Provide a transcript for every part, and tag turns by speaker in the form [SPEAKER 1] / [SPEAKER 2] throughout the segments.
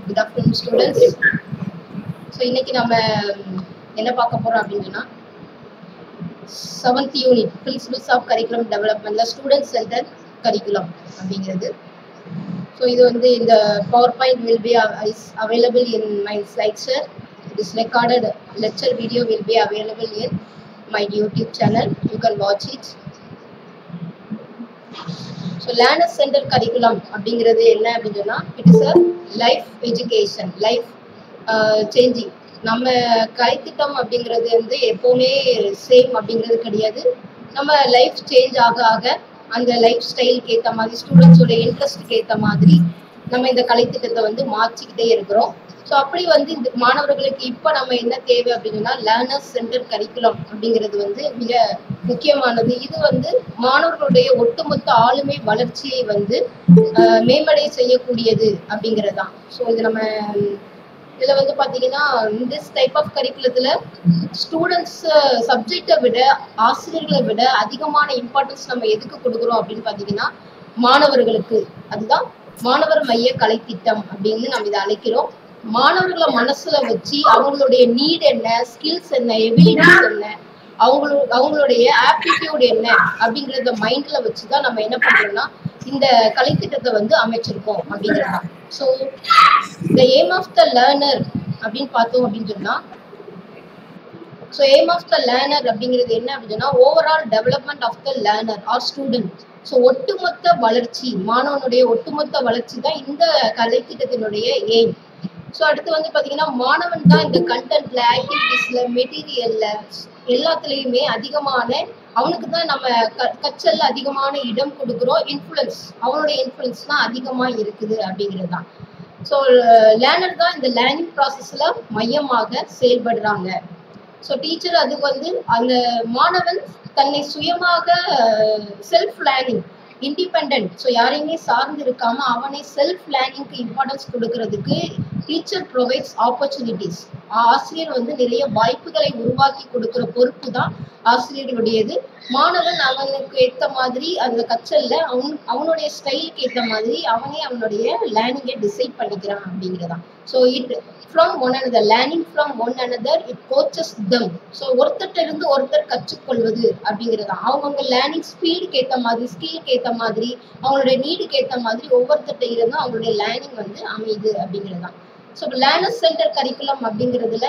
[SPEAKER 1] Good afternoon students so இன்னைக்கு நம்ம ம், என்ன பார்க்க போறோம் அப்படின்னு சொன்னா seventh unit principles of curriculum டெவலப்மெண்ட்ல ஸ்டூடெண்ட் சென்டர் கரிக்குலம் அப்படிங்கிறது ஸோ இது வந்து இந்த power point will be available in my slide sir this recorded lecture video will be available in my YouTube channel. You can watch it. So learner centre curriculum அப்படிங்கிறது என்ன அப்படின்னு சொன்னா it is a life education life changing நம்ம கலைத்திட்டம் அப்படிங்கிறது வந்து எப்பவுமே same அப்படிங்கிறது கிடையாது நம்ம லைஃப் சேஞ்ச் ஆக ஆக அந்த லைஃப் ஸ்டைலுக்கு ஏற்ற மாதிரி ஸ்டூடெண்ட்ஸோட இன்ட்ரெஸ்ட்டுக்கு ஏற்ற மாதிரி நம்ம இந்த கலைத்திட்டத்தை வந்து மாற்றிக்கிட்டே இருக்கிறோம் ஸோ அப்படி வந்து இந்த மாணவர்களுக்கு இப்போ நம்ம என்ன தேவை அப்படின்னா லேர்னர்ஸ் சென்டர் கரிக்குலம் அப்படிங்கிறது வந்து மிக முக்கியமானது இது வந்து மாணவர்களுடைய ஒட்டுமொத்த ஆளுமை வளர்ச்சியை வந்து ஆஹ், மேம்படை செய்யக்கூடியது அப்படிங்கிறது தான் ஸோ இது நம்ம இதில் வந்து பார்த்தீங்கன்னா இந்த டைப் ஆஃப் கரிக்குலத்தில் ஸ்டூடெண்ட்ஸ் சப்ஜெக்டை விட ஆசிரியர்களை விட அதிகமான இம்பார்ட்டன்ஸ் நம்ம எதுக்கு கொடுக்குறோம் அப்படின்னு பார்த்தீங்கன்னா மாணவர்களுக்கு அதுதான் மாணவர் மைய கலைத்திட்டம் அப்படின்னு நம்ம இதை அழைக்கிறோம் மாணவர்களை மனசுல வச்சு அவங்களுடைய நீட் என்ன ஸ்கில்ஸ் என்ன எபிலிட்டிஸ் என்ன அவங்களோ அவங்களுடைய ஆப்டிடியூட் என்ன அப்படிங்கறத மைண்ட்ல வச்சுதான் நம்ம என்ன பண்றோம்னா இந்த கலைத்திட்டத்தை வந்து அமைச்சிருக்கோம் அப்படிங்கிறதா so the aim of the learner அப்படின்னு பார்த்தோம் அப்படின்னு சொன்னா so aim of the learner அப்படிங்கிறது என்ன அப்படின்னா overall development of the learner or student so ஒட்டுமொத்த வளர்ச்சி மாணவனுடைய ஒட்டுமொத்த வளர்ச்சி தான் இந்த கலைத்திட்டத்தினுடைய எய்ம் ஸோ அடுத்து வந்து பார்த்தீங்கன்னா மாணவன் தான் இந்த கண்டென்ட்ல ஆக்டிவிட்டீஸ்ல மெட்டீரியல்ல எல்லாத்துலேயுமே அதிகமான அவனுக்கு தான் நம்ம க கற்றல்ல அதிகமான இடம் கொடுக்குறோம் இன்ஃப்ளூயன்ஸ் அவனுடைய இன்ஃப்ளூயன்ஸ் தான் அதிகமாக இருக்குது அப்படிங்கிறது தான் ஸோ லேர்னர் தான் இந்த லேர்னிங் ப்ராசஸ்ல மையமாக செயல்படுறாங்க ஸோ டீச்சர் அது வந்து அந்த மாணவன் தன்னை சுயமாக செல்ஃப் லேர்னிங் இண்டிபெண்ட் ஸோ யாரையுமே சார்ந்து இருக்காம அவனே செல்ஃப் லேர்னிங்க்கு இம்பார்ட்டன்ஸ் கொடுக்கறதுக்கு டீச்சர் ப்ரொவைட்ஸ் ஆப்பர்ச்சுனிட்டிஸ் ஆசிரியர் வந்து நிறைய வாய்ப்புகளை உருவாக்கி கொடுக்கிற பொறுப்பு தான் ஆசிரியர்களுடையது மாணவன் அவனுக்கு ஏற்ற மாதிரி அந்த கற்றல்ல அவன் அவனுடைய ஸ்டைலுக்கு ஏற்ற மாதிரி அவனே அவனுடைய லேர்னிங்கை டிசைட் பண்ணிக்கிறான் அப்படிங்கிறதான் so it from one another learning from one another it coaches them so ஒருத்தர்கிட்ட இருந்து ஒருத்தர் கற்றுக்கொள்வது அப்படிங்கிறது தான் அவங்கவுங்க லேர்னிங் ஸ்பீடுக்கு ஏற்ற மாதிரி ஸ்கில்லுக்கு ஏற்ற மாதிரி அவங்களுடைய நீடுக்கு ஏற்ற மாதிரி ஒவ்வொருத்தர்கிட்ட இருந்தும் அவங்களுடைய லேர்னிங் வந்து அமையுது அப்படிங்கிறது தான் ஸோ லேர்னர்ஸ் சென்டர் கரிக்குலம் அப்படிங்கிறதுல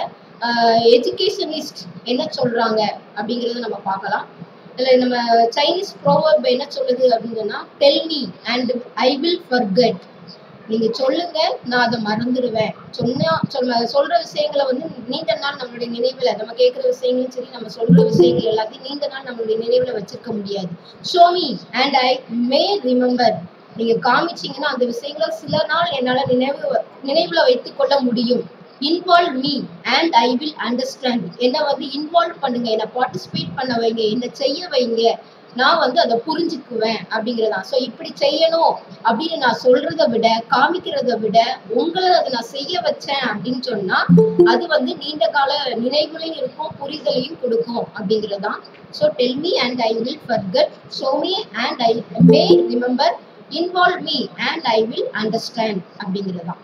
[SPEAKER 1] எஜுகேஷனிஸ்ட் என்ன சொல்றாங்க அப்படிங்கிறத நம்ம பார்க்கலாம் இதில் நம்ம சைனீஸ் ப்ரோவர்ப் என்ன சொல்லுது அப்படின்னு சொன்னா tell me and I will forget நீங்க சொல்லுங்க நான் அதை மறந்துடுவேன் சொன்னா சொல்ல சொல்ற விஷயங்களை வந்து நீண்ட நாள் நம்மளுடைய நினைவுல நம்ம கேட்குற விஷயங்களும் சரி நம்ம சொல்ற விஷயங்கள் எல்லாத்தையும் நீண்ட நாள் நம்மளுடைய நினைவுல வச்சிருக்க முடியாது show me and I may remember நீங்க காமிச்சீங்கன்னா அந்த விஷயங்களை சில நாள் என்னால நினைவு நினைவுல வைத்துக் கொள்ள முடியும் involve me and I will understand என்னை வந்து இன்வால்வ் பண்ணுங்க என்னை பார்ட்டிசிபேட் பண்ண வைங்க என்னை செய்ய வைங்க நான் வந்து அதை புரிஞ்சுக்குவேன் அப்படிங்கிறதா ஸோ இப்படி செய்யணும் அப்படின்னு நான் சொல்றதை விட காமிக்கிறத விட உங்களை அதை நான் செய்ய வச்சேன் அப்படின்னு சொன்னா அது வந்து நீண்ட கால நினைவுலையும் இருக்கும் புரிதலையும் கொடுக்கும் அப்படிங்கிறதான் so tell me and I will forget show me and I may remember involve me and I will understand அப்படிங்கிறதான்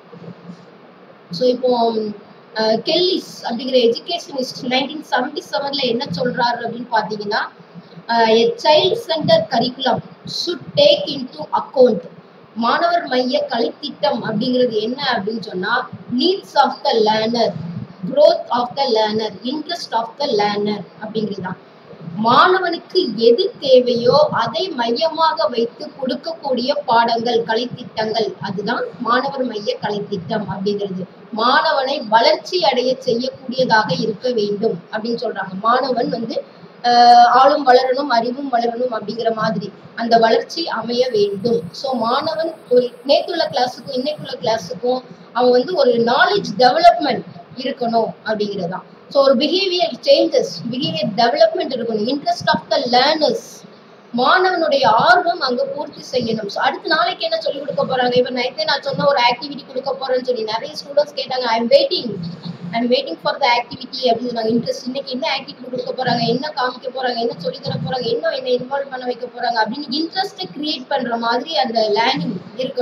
[SPEAKER 1] ஸோ இப்போ அஹ், கெல்லிஸ் அப்படிங்கிற எஜுகேஷனிஸ்ட் நைன்டீன் செவன்டி செவன்ல என்ன சொல்றாரு அப்படின்னு பார்த்தீங்கன்னா a child centre curriculum should take into account மாணவர் மைய கலைத்திட்டம் அப்படிங்கிறது என்ன அப்படின்னு சொன்னா needs of the learner growth of the learner interest of the learner அப்படிங்கிறது தான் மாணவனுக்கு எது தேவையோ அதை மையமாக வைத்து கொடுக்கக்கூடிய பாடங்கள் கலைத்திட்டங்கள் அதுதான் மாணவர் மைய கலைத்திட்டம் அப்படிங்கிறது மாணவனை வளர்ச்சி அடைய செய்யக்கூடியதாக இருக்க வேண்டும் அப்படின்னு சொல்றாங்க மாணவன் வந்து ஆஹ் ஆளும் வளரணும் அறிவும் வளரணும் அப்படிங்கிற மாதிரி அந்த வளர்ச்சி அமைய வேண்டும் ஸோ மாணவன் ஒரு நேத்துள்ள கிளாஸுக்கும் இன்னைக்குள்ள கிளாஸுக்கும் அவன் வந்து ஒரு நாலேஜ் டெவலப்மெண்ட் இருக்கணும் அப்படிங்கிறதான் ஸோ ஒரு பிஹேவியர் சேஞ்சஸ் பிஹேவியர் டெவலப்மெண்ட் இருக்கணும் இன்ட்ரெஸ்ட் ஆஃப் த லேர்னர்ஸ் மாணவனுடைய ஆர்வம் அங்க பூர்த்தி செய்யணும் ஸோ அடுத்த நாளைக்கு என்ன சொல்லி கொடுக்க போறாங்க இப்ப நைட்டே நான் சொன்ன ஒரு ஆக்டிவிட்டி கொடுக்க போறேன்னு சொல்லி நிறைய ஸ்டூடெண்ட்ஸ் கேட்டாங்க I am waiting I am waiting for the activity அப்படின்னு சொன்னாங்க இன்ட்ரெஸ்ட் இன்னைக்கு என்ன ஆக்டிவிட்டி கொடுக்க போறாங்க என்ன காமிக்க போறாங்க என்ன சொல்லி தர போறாங்க இன்னும் என்ன இன்வால்வ் பண்ண வைக்க போறாங்க அப்படின்னு இன்ட்ரெஸ்ட்டை கிரியேட் பண்ற மாதிரி அந்த லேர்னிங் இருக்கணும்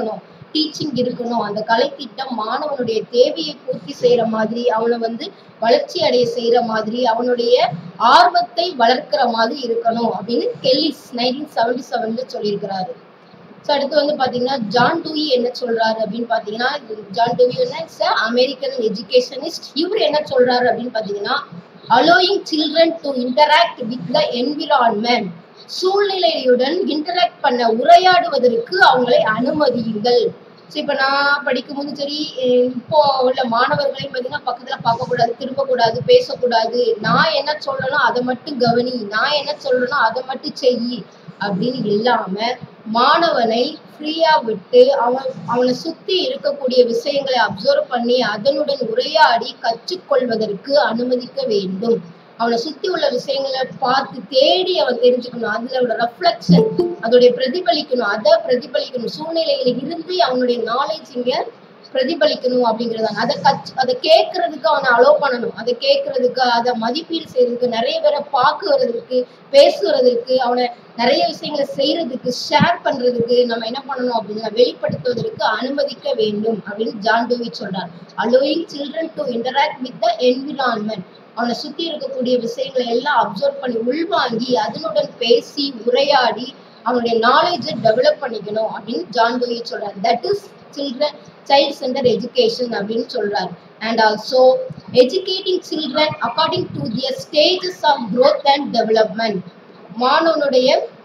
[SPEAKER 1] டீச்சிங் இருக்கணும் அந்த கலை திட்டம் மாணவனுடைய தேவையை பூர்த்தி செய்யற மாதிரி அவனை வந்து வளர்ச்சி அடைய செய்யற மாதிரி அவனுடைய ஆர்வத்தை வளர்க்கிற மாதிரி இருக்கணும் அப்படின்னு கெல்லிஸ் நைன்டீன் செவன்டி செவன்ல சொல்லியிருக்கிறாரு ஸோ அடுத்து வந்து பாத்தீங்கன்னா ஜான் டூயி என்ன சொல்றாரு அப்படின்னு பாத்தீங்கன்னா ஜான் டூயி என்ன அமெரிக்கன் எஜுகேஷனிஸ்ட் இவர் என்ன சொல்றாரு அப்படின்னு பாத்தீங்கன்னா allowing children to interact with the environment சூழ்நிலையுடன் இன்டராக்ட் பண்ண உரையாடுவதற்கு அவங்களை அனுமதியுங்கள் ஸோ இப்போ நான் படிக்கும்போது சரி அஹ் இப்போ உள்ள மாணவர்களையும் பார்த்தீங்கன்னா பக்கத்துல பார்க்கக்கூடாது திரும்பக்கூடாது பேசக்கூடாது நான் என்ன சொல்லணும் அதை மட்டும் கவனி நான் என்ன சொல்லணும் அதை மட்டும் செய் அப்படின்னு இல்லாம மாணவனை ஃப்ரீயா விட்டு அவன் அவனை சுத்தி இருக்கக்கூடிய விஷயங்களை அப்சர்வ் பண்ணி அதனுடன் உரையாடி கற்றுக்கொள்வதற்கு அனுமதிக்க வேண்டும் அவனை சுத்தி உள்ள விஷயங்களை பார்த்து தேடி அவன் தெரிஞ்சுக்கணும் அதுல உள்ள ரெஃப்ளெக்ஷன் அதோடைய பிரதிபலிக்கணும் அதை பிரதிபலிக்கணும் சூழ்நிலையில இருந்து அவனுடைய நாலேஜ் இங்க பிரதிபலிக்கணும் அப்படிங்கிறதாங்க அதை கச் அதை கேட்கறதுக்கு அவனை அலோவ் பண்ணணும் அதை கேட்கறதுக்கு அதை மதிப்பீடு செய்யறதுக்கு நிறைய பேரை பார்க்கறதுக்கு பேசுறதுக்கு அவனை நிறைய விஷயங்களை செய்யறதுக்கு ஷேர் பண்றதுக்கு நம்ம என்ன பண்ணணும் அப்படின்னா வெளிப்படுத்துவதற்கு அனுமதிக்க வேண்டும் அப்படின்னு ஜான் டூவி சொல்றார் allowing children to interact with the environment அவனை சுத்தி இருக்கக்கூடிய விஷயங்களை எல்லாம் அப்சர்வ் பண்ணி உள்வாங்கி அதனுடன் பேசி உரையாடி அவனுடைய நாலேஜை டெவலப் பண்ணிக்கணும் அப்படின்னு ஜான் டூயி சொல்றாரு that is children child centre education அப்படின்னு சொல்றாரு and also educating children according to their stages of growth and development மாணவனுடைய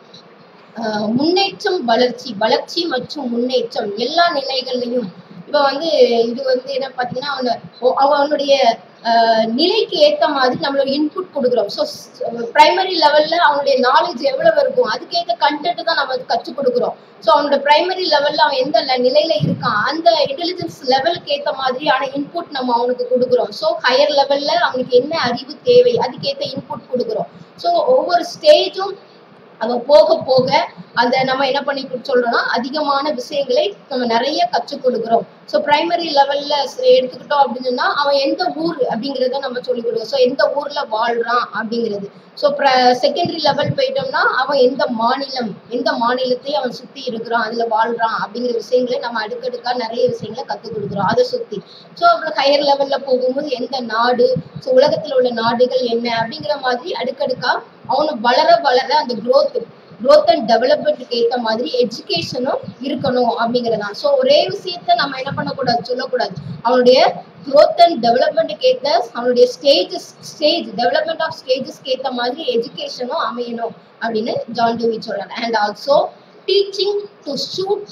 [SPEAKER 1] ஆஹ், முன்னேற்றம் வளர்ச்சி வளர்ச்சி மற்றும் முன்னேற்றம் எல்லா நிலைகள்லையும் இப்போ வந்து இது வந்து என்ன பார்த்தீங்கன்னா அவன ஒ- அவனுடைய ஆஹ், நிலைக்கு ஏத்த மாதிரி நம்மளோட இன்புட் கொடுக்குறோம் ஸோ பிரைமரி லெவல்ல அவனுடைய நாலேஜ் எவ்வளவு இருக்கும் அதுக்கேற்ற கண்டென்ட் தான் நம்ம கற்றுக் கொடுக்குறோம் ஸோ அவனோட பிரைமரி லெவல்ல அவன் எந்த ல- நிலையில இருக்கான் அந்த இன்டெலிஜென்ஸ் லெவலுக்கு ஏத்த மாதிரியான இன்புட் நம்ம அவனுக்கு கொடுக்குறோம் ஸோ ஹையர் லெவல்ல அவனுக்கு என்ன அறிவு தேவை அதுக்கேற்ற இன்புட் கொடுக்குறோம் ஸோ ஒவ்வொரு ஸ்டேஜும் அவன் போக போக அந்த நம்ம என்ன பண்ணி கொடு- சொல்றோம்னா அதிகமான விஷயங்களை நம்ம நிறைய கற்றுக் கொடுக்குறோம் ஸோ பிரைமரி லெவல்ல எடுத்துக்கிட்டோம் அப்படின்னு சொன்னா அவன் எந்த ஊர் அப்படிங்கிறத நம்ம சொல்லிக் கொடுக்குறோம் ஸோ எந்த ஊர்ல வாழ்றான் அப்படிங்கிறது ஸோ செகண்டரி லெவல் போயிட்டோம்னா அவன் எந்த மாநிலம் எந்த மாநிலத்தை அவன் சுத்தி இருக்கிறான் அதுல வாழ்றான் அப்படிங்கிற விஷயங்களை நம்ம அடுக்கடுக்கா நிறைய விஷயங்களை கற்றுக் கொடுக்குறோம் அதை சுத்தி ஸோ அப்புறம் ஹையர் லெவல்ல போகும்போது எந்த நாடு ஸோ உலகத்துல உள்ள நாடுகள் என்ன அப்படிங்கிற மாதிரி அடுக்கடுக்கா அவனு வளர வளர அந்த growth growth அண்ட் டெவலப்மெண்ட்டுக்கு ஏத்த மாதிரி எஜுகேஷனும் இருக்கணும் அப்படிங்கிறதான் ஸோ ஒரே விஷயத்த நம்ம என்ன பண்ணக்கூடாது சொல்லக்கூடாது அவனுடைய growth அண்ட் டெவலப்மெண்ட்டுக்கு ஏத்த அவனுடைய ஸ்டேஜஸ் ஸ்டேஜ் டெவலப்மெண்ட் ஆஃப் ஸ்டேஜஸ்க்கு ஏத்த மாதிரி எஜுகேஷனும் அமையணும் அப்படின்னு ஜான் டூவி சொல்றாங்க and also teaching to suit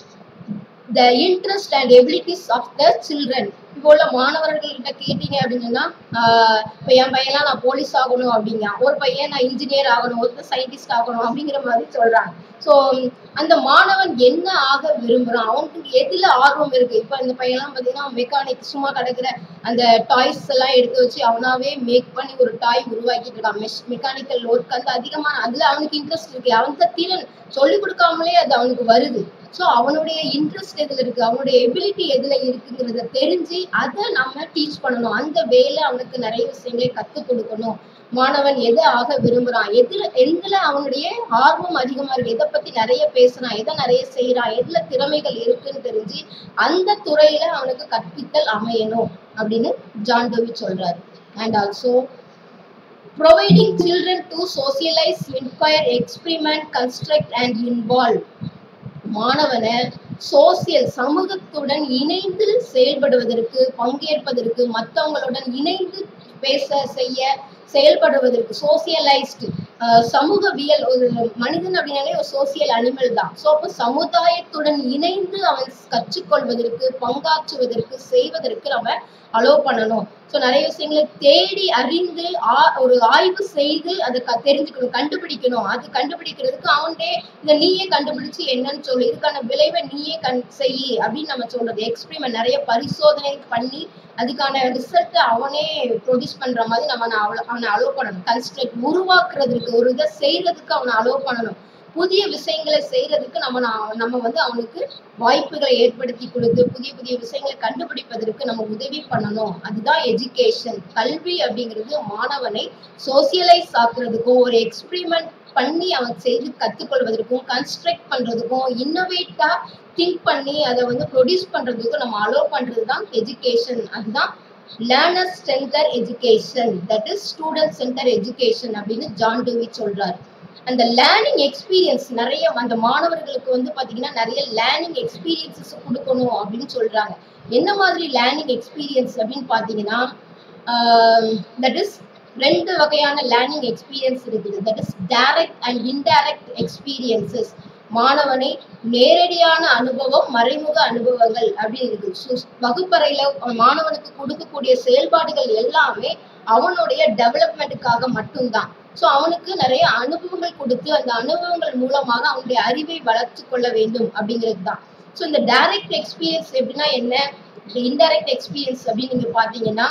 [SPEAKER 1] the interest and abilities of the children இப்போ உள்ள மாணவர்கள்கிட்ட கேட்டீங்க அப்படின்னு சொன்னா ஆஹ் இப்போ என் பையன்லாம் நான் போலீஸ் ஆகணும் அப்படிங்க ஒரு பையன் நான் இன்ஜினியர் ஆகணும் ஒருத்தர் சயின்டிஸ்ட் ஆகணும் அப்படிங்கிற மாதிரி சொல்றாங்க ஸோ அந்த மாணவன் என்ன ஆக விரும்புறான் அவனுக்கு எதுல ஆர்வம் இருக்கு இப்போ இந்த பையன்லாம் பார்த்தீங்கன்னா மெக்கானிக் சும்மா கிடக்குற அந்த டாய்ஸ் எல்லாம் எடுத்து வச்சு அவனாவே மேக் பண்ணி ஒரு டாய் உருவாக்கிட்டு இருக்கான் மெஷ் மெக்கானிக்கல் ஒர்க் அந்த அதிகமான அதுல அவனுக்கு இன்ட்ரெஸ்ட் இருக்கு அவனுக்கு திறன் சொல்லி கொடுக்காமலே அது அவனுக்கு வருது ஸோ அவனுடைய இன்ட்ரெஸ்ட் எதுல இருக்கு அவனுடைய எபிலிட்டி எதுல இருக்குங்கிறத தெரிஞ்சு அதை நம்ம டீச் பண்ணணும் அந்த வேலை அவனுக்கு நிறைய விஷயங்களை கற்றுக் கொடுக்கணும் மாணவன் எதை ஆக விரும்புறான் எதுல எதுல அவனுடைய ஆர்வம் அதிகமா இருக்கு எதை பத்தி நிறைய பேசுறான் எதை நிறைய செய்யறான் எதுல திறமைகள் இருக்குன்னு தெரிஞ்சு அந்த துறையில அவனுக்கு கற்பித்தல் அமையணும் அப்படின்னு ஜான் டோவி சொல்றாரு and also providing children to socialize, inquire, experiment, construct and involve மாணவனை சோசியல் சமூகத்துடன் இணைந்து செயல்படுவதற்கு பங்கேற்பதற்கு மற்றவங்களுடன் இணைந்து பேச செய்ய செயல்படுவதற்கு சோசியலைஸ்டு சமூகவியல் ஒரு மனிதன் அப்படின்னாலே ஒரு சோசியல் அனிமல் தான் ஸோ அப்போ சமுதாயத்துடன் இணைந்து அவன் கற்றுக்கொள்வதற்கு பங்காற்றுவதற்கு செய்வதற்கு நம்ம அலோவ் பண்ணணும் ஸோ நிறைய விஷயங்களை தேடி அறிந்து ஆ- ஒரு ஆய்வு செய்து அதை க தெரிஞ்சுக்கணும் கண்டுபிடிக்கணும் அது கண்டுபிடிக்கிறதுக்கு அவன்டே இதை நீயே கண்டுபிடிச்சு என்னன்னு சொல்லு இதுக்கான விளைவை நீயே கண் செய் அப்படின்னு நம்ம சொல்றது எக்ஸ்பிரிமெண்ட் நிறைய பரிசோதனை பண்ணி அதுக்கான ரிசல்ட்டை அவனே ப்ரொடியூஸ் பண்ற மாதிரி நம்ம அவனை அவ்வளோ- அவனை அலோவ் பண்ணணும் கன்ஸ்ட்ரக்ட் உருவாக்குறதுக்கு ஒரு இதை செய்யறதுக்கு அவனை அலோவ் பண்ணணும் புதிய விஷயங்களை செய்யறதுக்கு நம்ம நா- நம்ம வந்து அவனுக்கு வாய்ப்புகளை ஏற்படுத்தி கொடுத்து புதிய புதிய விஷயங்களை கண்டுபிடிப்பதற்கு நம்ம உதவி பண்ணணும் அதுதான் எஜுகேஷன் கல்வி அப்படிங்கிறது மாணவனை சோசியலைஸ் ஆக்குறதுக்கும் ஒரு எக்ஸ்பிரிமெண்ட் பண்ணி அவன் செய்து கத்துக்கொள்வதற்கும் கன்ஸ்ட்ரக்ட் பண்றதுக்கும் இன்னோவேட்டா திங்க் பண்ணி அதை வந்து ப்ரொடியூஸ் பண்றதுக்கும் நம்ம அலோவ் பண்றது தான் எஜுகேஷன் அதுதான் learner centre education that is student centre education அப்படின்னு ஜான் டூவி சொல்றாரு அந்த லேர்னிங் எக்ஸ்பீரியன்ஸ் நிறைய அந்த மாணவர்களுக்கு வந்து பாத்தீங்கன்னா நிறைய லேர்னிங் எக்ஸ்பீரியன்சஸ் கொடுக்கணும் அப்படின்னு சொல்றாங்க என்ன மாதிரி லேர்னிங் எக்ஸ்பீரியன்ஸ் அப்படின்னு பாத்தீங்கன்னா தட் இஸ் ரெண்டு வகையான லேர்னிங் எக்ஸ்பீரியன்ஸ் இருக்குது that is direct and indirect experiences மாணவனை நேரடியான அனுபவம் மறைமுக அனுபவங்கள் அப்படின்னு இருக்கு சு- வகுப்பறையில மாணவனுக்கு கொடுக்கக்கூடிய செயல்பாடுகள் எல்லாமே அவனுடைய டெவலப்மெண்ட்டுக்காக மட்டும்தான் ஸோ அவனுக்கு நிறைய அனுபவங்கள் கொடுத்து அந்த அனுபவங்கள் மூலமாக அவனுடைய அறிவை வளர்த்து கொள்ள வேண்டும் அப்படிங்கிறது தான் ஸோ இந்த டைரக்ட் எக்ஸ்பீரியன்ஸ் எப்படின்னா என்ன இந்த இன்டைரக்ட் எக்ஸ்பீரியன்ஸ் அப்படின்னு நீங்க பாத்தீங்கன்னா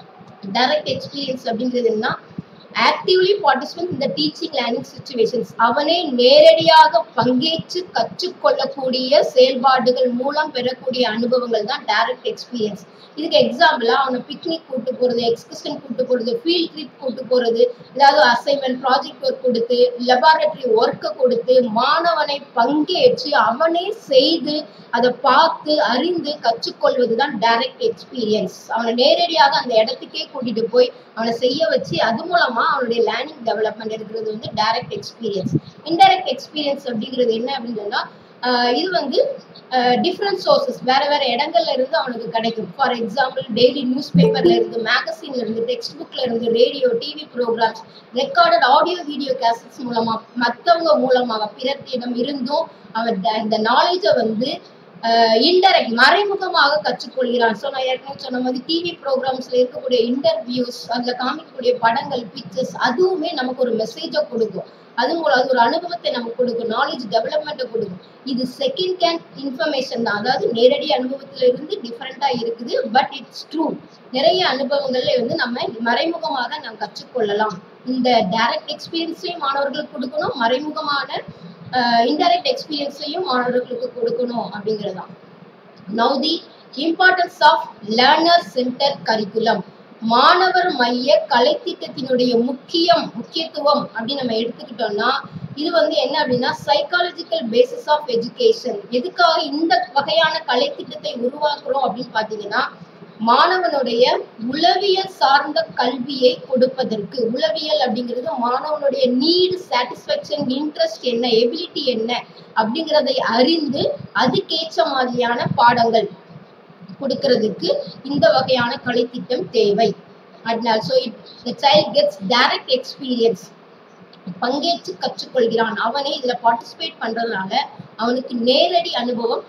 [SPEAKER 1] டைரக்ட் எக்ஸ்பீரியன்ஸ் அப்படிங்கிறது என்ன ஆக்டிவ்லி பார்ட்டிசிபேட் இந்த டீச்சிங் லேர்னிங் சுச்சுவேஷன்ஸ் அவனே நேரடியாக பங்கேற்று கற்றுக்கொள்ளக்கூடிய செயல்பாடுகள் மூலம் பெறக்கூடிய அனுபவங்கள் தான் டைரக்ட் எக்ஸ்பீரியன்ஸ் இதுக்கு எக்ஸாம்பிளா அவனை பிக்னிக் கூட்டு போறது எக்ஸ்கர்ஷன் கூட்டு போறது ஃபீல்ட் ட்ரிப் கூட்டு போறது ஏதாவது அசைன்மெண்ட் ப்ராஜெக்ட் ஒர்க் கொடுத்து லெபார்டரி ஒர்க்கை கொடுத்து மாணவனை பங்கேற்று அவனே செய்து அதை பார்த்து அறிந்து கற்றுக்கொள்வது தான் டைரக்ட் எக்ஸ்பீரியன்ஸ் அவனை நேரடியாக அந்த இடத்துக்கே கூட்டிட்டு போய் அவனை செய்ய வச்சு அது மூலமா அவனுடைய லேர்னிங் டெவலப்மெண்ட் இருக்கிறது வந்து டைரக்ட் எக்ஸ்பீரியன்ஸ் இன்டைரக்ட் எக்ஸ்பீரியன்ஸ் அப்படிங்கிறது என்ன அப்படின்னு சொன்னா ஆஹ் இது வந்து டிஃப்ரெண்ட் சோர்சஸ் வேற வேற இடங்கள்ல இருந்து அவனுக்கு கிடைக்கும் ஃபார் எக்ஸாம்பிள் டெய்லி நியூஸ் பேப்பர்ல இருந்து மேகசின்ல இருந்து டெக்ஸ்ட் புக்ல இருந்து radio TV programmes recorded audio video cassettes மூலமா மத்தவங்க மூலமாக பிறத்திடம் இருந்தும் அவன் த- இந்த நாலேஜை வந்து இன்டைரக்ட் மறைமுகமாக கற்றுக்கொள்கிறான் ஸோ நான் ஏற்கனவே சொன்ன மாதிரி டிவி ப்ரோக்ராம்ஸ்ல இருக்கக்கூடிய இன்டர்வியூஸ் அதுல காமிக்கக்கூடிய படங்கள் பிக்சர்ஸ் அதுவுமே நமக்கு ஒரு மெசேஜை கொடுக்கும் அது மூலம் அது ஒரு அனுபவத்தை நமக்கு கொடுக்கும் நாலேஜ் டெவலப்மெண்ட்டை கொடுக்கும் இது செகண்ட் ஹேண்ட் இன்ஃபர்மேஷன் தான் அதாவது நேரடி அனுபவத்துல இருந்து டிஃப்ரெண்டா இருக்குது பட் இட்ஸ் ட்ரூ நிறைய அனுபவங்கள்ல வந்து நம்ம மறைமுகமாக நாம் கற்றுக்கொள்ளலாம் இந்த டைரக்ட் எக்ஸ்பீரியன்ஸையும் மாணவர்களுக்கு கொடுக்கணும் மறைமுகமான இன்டைரக்ட் எக்ஸ்பீரியன்ஸையும் மாணவர்களுக்கு கொடுக்கணும் அப்படிங்கிறதுதான் now the importance of learner centre curriculum மாணவர் மைய கலைத்திட்டத்தினுடைய முக்கியம் முக்கியத்துவம் அப்படின்னு நம்ம எடுத்துக்கிட்டோம்னா இது வந்து என்ன அப்படின்னா சைக்காலஜிக்கல் பேசிஸ் ஆஃப் எஜுகேஷன் எதுக்காக இந்த வகையான கலைத்திட்டத்தை உருவாக்குறோம் அப்படின்னு பாத்தீங்கன்னா மாணவனுடைய உளவியல் சார்ந்த கல்வியை கொடுப்பதற்கு உளவியல் அப்படிங்கிறது மாணவனுடைய நீடு சாட்டிஸ்ஃபேக்ஷன் இன்ட்ரெஸ்ட் என்ன எபிலிட்டி என்ன அப்படிங்கிறதை அறிந்து அதுக்கேற்ற மாதிரியான பாடங்கள் கொடுக்கறதுக்கு இந்த வகையான கலைத்திட்டம் தேவை அதனால் so it the child gets direct experience பங்கேற்று கற்றுக்கொள்கிறான் அவனே இதுல பார்ட்டிசிபேட் பண்றதுனால அவனுக்கு நேரடி அனுபவம்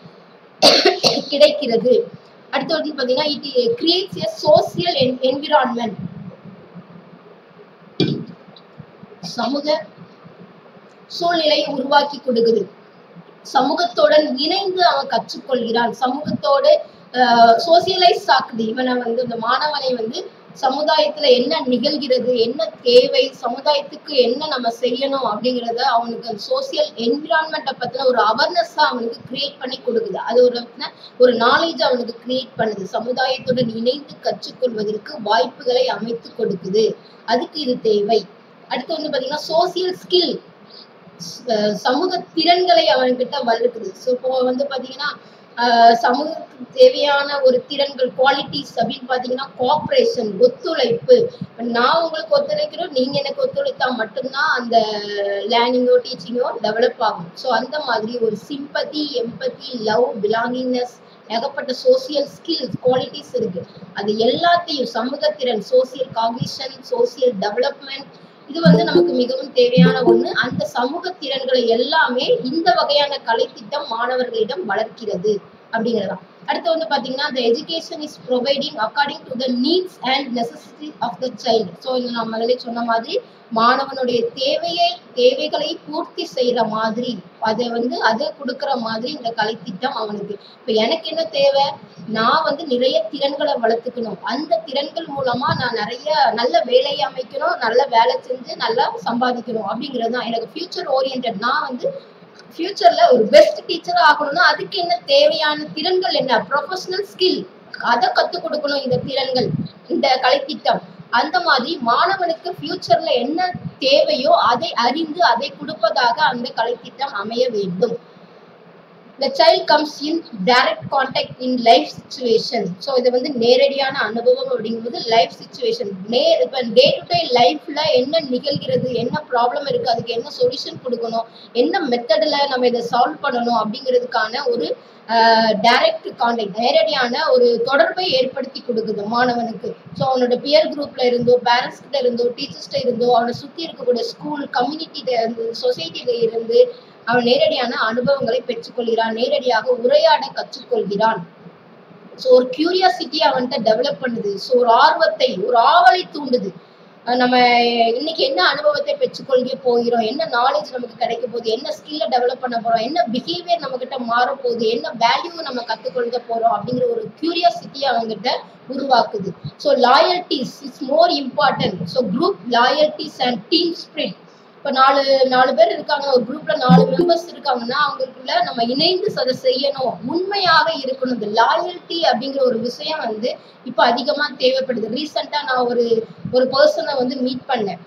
[SPEAKER 1] கிடைக்கிறது அடுத்து வந்து பாத்தீங்கன்னா it creates a social environment சமூக சூழ்நிலையை உருவாக்கி கொடுக்குது சமூகத்துடன் இணைந்து அவன் கற்றுக்கொள்கிறான் சமூகத்தோடு சோசியலைஸ் ஆக்குது இவனை வந்து இந்த மாணவனை வந்து சமுதாயத்துல என்ன நிகழ்கிறது என்ன தேவை சமுதாயத்துக்கு என்ன நம்ம செய்யணும் அப்படிங்கறத அவனுக்கு அந்த சோசியல் என்விரான்மெண்ட்டை பத்தின ஒரு அவேர்னஸா அவனுக்கு கிரியேட் பண்ணி கொடுக்குது அது ஒரு ஒரு நாலேஜ் அவனுக்கு கிரியேட் பண்ணுது சமுதாயத்துடன் இணைந்து கற்றுக்கொள்வதற்கு வாய்ப்புகளை அமைத்து கொடுக்குது அதுக்கு இது தேவை அடுத்து வந்து பாத்தீங்கன்னா சோசியல் ஸ்கில் சமூக திறன்களை அவன்கிட்ட வளர்க்குது ஸோ இப்போ வந்து பாத்தீங்கன்னா ஆஹ் சமூகத்துக்கு தேவையான ஒரு திறன்கள் குவாலிட்டிஸ் அப்படின்னு பாத்தீங்கன்னா கோஆப்ரேஷன் ஒத்துழைப்பு இப்ப நான் உங்களுக்கு ஒத்துழைக்கிறோம் நீங்க எனக்கு ஒத்துழைத்தா மட்டும்தான் அந்த லேர்னிங்கோ டீச்சிங்கோ டெவலப் ஆகும் ஸோ அந்த மாதிரி ஒரு சிம்பதி எம்பதி லவ் பிலாங்கிங்னஸ் ஏகப்பட்ட சோசியல் ஸ்கில்ஸ் குவாலிட்டிஸ் இருக்கு அது எல்லாத்தையும் சமூகத்திறன் சோசியல் காக்னிஷன் சோசியல் டெவலப்மெண்ட் இது வந்து நமக்கு மிகவும் தேவையான ஒண்ணு அந்த சமூக திறன்களை எல்லாமே இந்த வகையான கலைத்திட்டம் மாணவர்களிடம் வளர்க்கிறது அப்படிங்கிறதாம் அடுத்து வந்து பாத்தீங்கன்னா the education is providing according to the needs and necessity of the child so இது நான் முதல்ல சொன்ன மாதிரி மாணவனுடைய தேவையை தேவைகளை பூர்த்தி செய்யற மாதிரி அதை வந்து அதை கொடுக்கிற மாதிரி இந்த கலைத்திட்டம் அவனுக்கு இப்ப எனக்கு என்ன தேவை நான் வந்து நிறைய திறன்களை வளர்த்துக்கணும் அந்த திறன்கள் மூலமா நான் நிறைய நல்ல வேலையை அமைக்கணும் நல்ல வேலை செஞ்சு நல்லா சம்பாதிக்கணும் அப்படிங்கிறது தான் எனக்கு ஃபியூச்சர் ஓரியன்ட் நான் வந்து ஃபியூச்சர்ல ஒரு பெஸ்ட் டீச்சரா ஆகணும்னா அதுக்கு என்ன தேவையான திறன்கள் என்ன ப்ரொஃபஷனல் ஸ்கில் அதை கத்துக் கொடுக்கணும் இந்த திறன்கள் இந்த கலைத்திட்டம் அந்த மாதிரி மாணவனுக்கு ஃபியூச்சர்ல என்ன தேவையோ அதை அறிந்து அதை கொடுப்பதாக அந்த கலைத்திட்டம் அமைய வேண்டும் the child comes in direct contact in life situation so இது வந்து நேரடியான அனுபவம் அப்படிங்கும்போது லைஃப் சுச்சுவேஷன் நே இப்போ டே டு டே லைஃப்ல என்ன நிகழ்கிறது என்ன ப்ராப்ளம் இருக்கு அதுக்கு என்ன சொல்யூஷன் கொடுக்கணும் என்ன மெத்தடில் நம்ம இதை சால்வ் பண்ணணும் அப்படிங்கிறதுக்கான ஒரு டைரக்ட் கான்டாக்ட் நேரடியான ஒரு தொடர்பை ஏற்படுத்தி கொடுக்குது மாணவனுக்கு ஸோ அவனோட பியர் குரூப்ல இருந்தோ பேரண்ட்ஸ் கிட்ட இருந்தோ டீச்சர்ஸ்ட இருந்தோ அவனை சுற்றி இருக்கக்கூடிய ஸ்கூல் கம்யூனிட்டியில இருந்து சொசைட்டில இருந்து அவன் நேரடியான அனுபவங்களை பெற்றுக்கொள்கிறான் நேரடியாக உரையாட கற்றுக்கொள்கிறான் ஸோ ஒரு கியூரியாசிட்டி அவன்கிட்ட டெவலப் பண்ணுது ஸோ ஒரு ஆர்வத்தை ஒரு ஆவலை தூண்டுது அஹ் நம்ம இன்னைக்கு என்ன அனுபவத்தை பெற்றுக்கொள்க போகிறோம் என்ன நாலேஜ் நமக்கு கிடைக்க போகுது என்ன ஸ்கில்ல டெவலப் பண்ண போறோம் என்ன பிஹேவியர் நம்ம கிட்ட மாற போகுது என்ன வேல்யூ நம்ம கத்துக்கொள்க போறோம் அப்படிங்கிற ஒரு கியூரியாசிட்டி அவங்ககிட்ட உருவாக்குது so loyalties is more important so group loyalties and team spirit இப்போ நாலு நாலு பேர் இருக்காங்க ஒரு குரூப்ல நாலு மெம்பர்ஸ் இருக்காங்கன்னா அவங்களுக்குள்ள நம்ம இணைந்து அதை செய்யணும் உண்மையாக இருக்கணும் இந்த லாயல்ட்டி அப்படிங்கிற ஒரு விஷயம் வந்து இப்போ அதிகமா தேவைப்படுது ரீசெண்டா நான் ஒரு ஒரு பர்சனை வந்து மீட் பண்ணேன்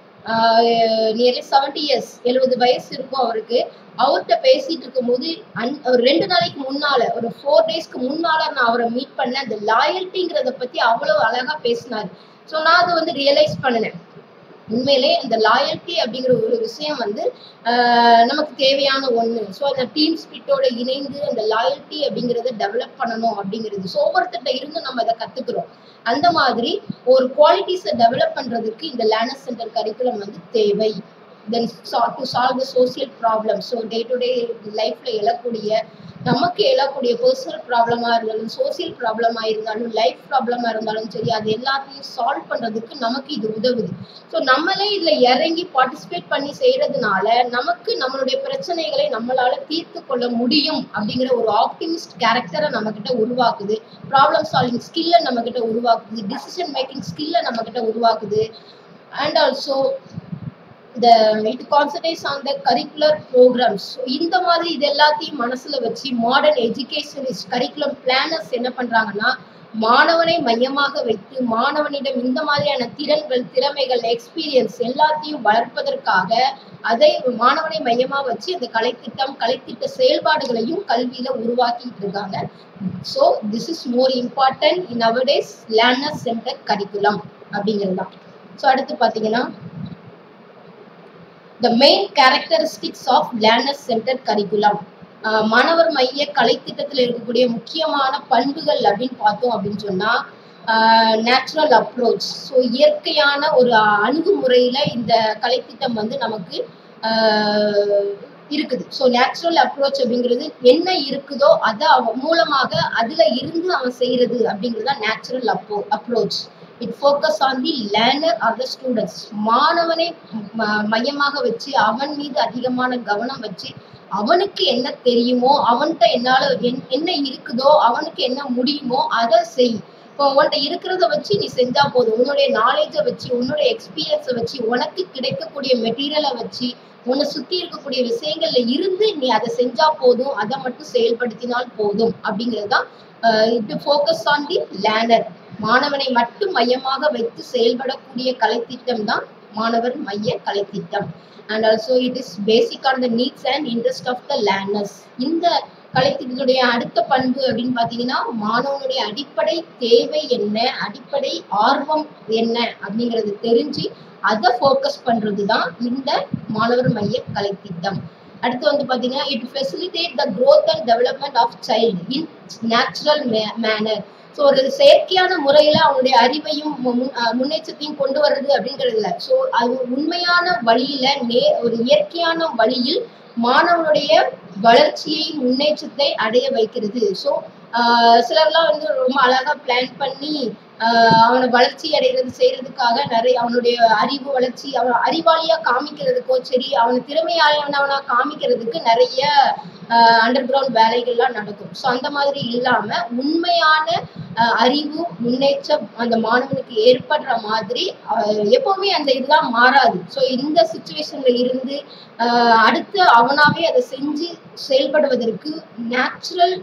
[SPEAKER 1] நியர்லி செவன்டி இயர்ஸ் எழுபது வயசு இருக்கும் அவருக்கு அவர்கிட்ட பேசிட்டு இருக்கும்போது அன் ஒரு ரெண்டு நாளைக்கு முன்னால ஒரு ஃபோர் டேஸ்க்கு முன்னால நான் அவரை மீட் பண்ணேன் அந்த லாயல்ட்டிங்கிறத பத்தி அவ்வளவு அழகா பேசினாரு ஸோ நான் அதை வந்து ரியலைஸ் பண்ணினேன் உண்மையிலே இந்த லாயல்ட்டி அப்படிங்கிற ஒரு விஷயம் வந்து ஆஹ் நமக்கு தேவையான ஒண்ணு ஸோ அந்த டீம் ஸ்பிரிட்டோட இணைந்து அந்த லாயல்ட்டி அப்படிங்கிறத டெவலப் பண்ணணும் அப்படிங்கிறது ஸோ ஒவ்வொருத்தர்கிட்ட இருந்து நம்ம அதை கத்துக்கிறோம் அந்த மாதிரி ஒரு குவாலிட்டிஸை டெவலப் பண்றதுக்கு இந்த லேர்னர் சென்டர் கரிக்குலம் வந்து தேவை then to solve the social problem so day to day லைஃப்ல எழக்கூடிய நமக்கு எழக்கூடிய பர்சனல் ப்ராப்ளமா இருந்தாலும் சோசியல் ப்ராப்ளமா இருந்தாலும் லைஃப் ப்ராப்ளமா இருந்தாலும் சரி அது எல்லாத்தையும் சால்வ் பண்றதுக்கு நமக்கு இது உதவுது ஸோ நம்மளே இதுல இறங்கி பார்ட்டிசிபேட் பண்ணி செய்யறதுனால நமக்கு நம்மளுடைய பிரச்சனைகளை நம்மளால தீர்த்து கொள்ள முடியும் அப்படிங்கிற ஒரு ஆப்டிமிஸ்ட் கேரக்டரை நம்ம கிட்ட உருவாக்குது ப்ராப்ளம் சால்விங் ஸ்கில்லை நம்ம கிட்ட உருவாக்குது டிசிஷன் மேக்கிங் ஸ்கில்லை நம்ம கிட்ட உருவாக்குது அண்ட் ஆல்சோ இந்த it concentrates on the curricular programmes இந்த மாதிரி இது எல்லாத்தையும் மனசுல வச்சு மாடர்ன் எஜுகேஷனிஸ்ட் கரிக்குலம் பிளானர்ஸ் என்ன பண்றாங்கன்னா மாணவனை மையமாக வைத்து மாணவனிடம் இந்த மாதிரியான திறன்கள் திறமைகள் எக்ஸ்பீரியன்ஸ் எல்லாத்தையும் வளர்ப்பதற்காக அதை மாணவனை மையமா வச்சு அந்த கலைத்திட்டம் கலைத்திட்ட செயல்பாடுகளையும் கல்வியில உருவாக்கிட்டு இருக்காங்க so this is more important in our days learner centre curriculum அப்படிங்கிறது தான் ஸோ அடுத்து பார்த்தீங்கன்னா the main characteristics of learner centre curriculum மாணவர் மைய கலைத்திட்டத்தில் இருக்கக்கூடிய முக்கியமான பண்புகள் அப்படின்னு பார்த்தோம் அப்படின்னு சொன்னா நேச்சுரல் அப்ரோச் ஸோ இயற்கையான ஒரு அணுகுமுறையில இந்த கலைத்திட்டம் வந்து நமக்கு இருக்குது ஸோ நேச்சுரல் அப்ரோச் அப்படிங்கிறது என்ன இருக்குதோ அதை அவன் மூலமாக அதுல இருந்து அவன் செய்யறது அப்படிங்கிறது தான் நேச்சுரல் அப்போ approach it focus on the learner or the students மாணவனை மையமாக வச்சு அவன் மீது அதிகமான கவனம் வச்சு அவனுக்கு என்ன தெரியுமோ அவன்கிட்ட என்னால என்ன இருக்குதோ அவனுக்கு என்ன முடியுமோ அதை செய் இப்போ உன்கிட்ட இருக்கிறத வச்சு நீ செஞ்சா போதும் உன்னுடைய நாலேஜை வச்சு உன்னுடைய எக்ஸ்பீரியன்ஸை வச்சு உனக்கு கிடைக்கக்கூடிய மெட்டீரியலை வச்சு உன்னை சுத்தி இருக்கக்கூடிய விஷயங்கள்ல இருந்து நீ அதை செஞ்சா போதும் அதை மட்டும் செயல்படுத்தினால் போதும் அப்படிங்கிறது தான் it focus on the learner மாணவனை மட்டும் மையமாக வைத்து செயல்படக்கூடிய கலைத்திட்டம் தான் மாணவர் மைய கலைத்திட்டம் and also it is basic on the needs and interest of the learners இந்த கலைத்திட்டத்துடைய அடுத்த பண்பு அப்படின்னு பார்த்தீங்கன்னா மாணவனுடைய அடிப்படை தேவை என்ன அடிப்படை ஆர்வம் என்ன அப்படிங்கறது தெரிஞ்சு அதை ஃபோக்கஸ் பண்றது தான் இந்த மாணவர் மைய கலைத்திட்டம் அடுத்து வந்து பார்த்தீங்கன்னா it facilitate the growth and development of child in natural manner so ஒரு செயற்கையான முறையில அவனுடைய அறிவையும் முன்னேற்றத்தையும் கொண்டு வர்றது அப்படிங்கிறது இல்லை ஸோ அது உண்மையான வழியில நே ஒரு இயற்கையான வழியில் மாணவனுடைய வளர்ச்சியை முன்னேற்றத்தை அடைய வைக்கிறது ஸோ சிலர்லாம் வந்து ரொம்ப அழகா பிளான் பண்ணி அவனை வளர்ச்சி அடைகிறது செய்யறதுக்காக நிறைய அவனுடைய அறிவு வளர்ச்சி அவன் அறிவாளியா காமிக்கிறதுக்கோ சரி அவன் திறமையானவனா காமிக்கிறதுக்கு நிறைய அண்டர் கிரவுண்ட் வேலைகள்லாம் நடக்கும் ஸோ அந்த மாதிரி இல்லாம உண்மையான அஹ், அறிவு முன்னேற்றம் அந்த மாணவனுக்கு ஏற்படுற மாதிரி அஹ், எப்பவுமே அந்த இதெல்லாம் மாறாது ஸோ இந்த சுச்சுவேஷன்ல இருந்து அஹ், அடுத்து அவனாவே அதை செஞ்சு செயல்படுவதற்கு natural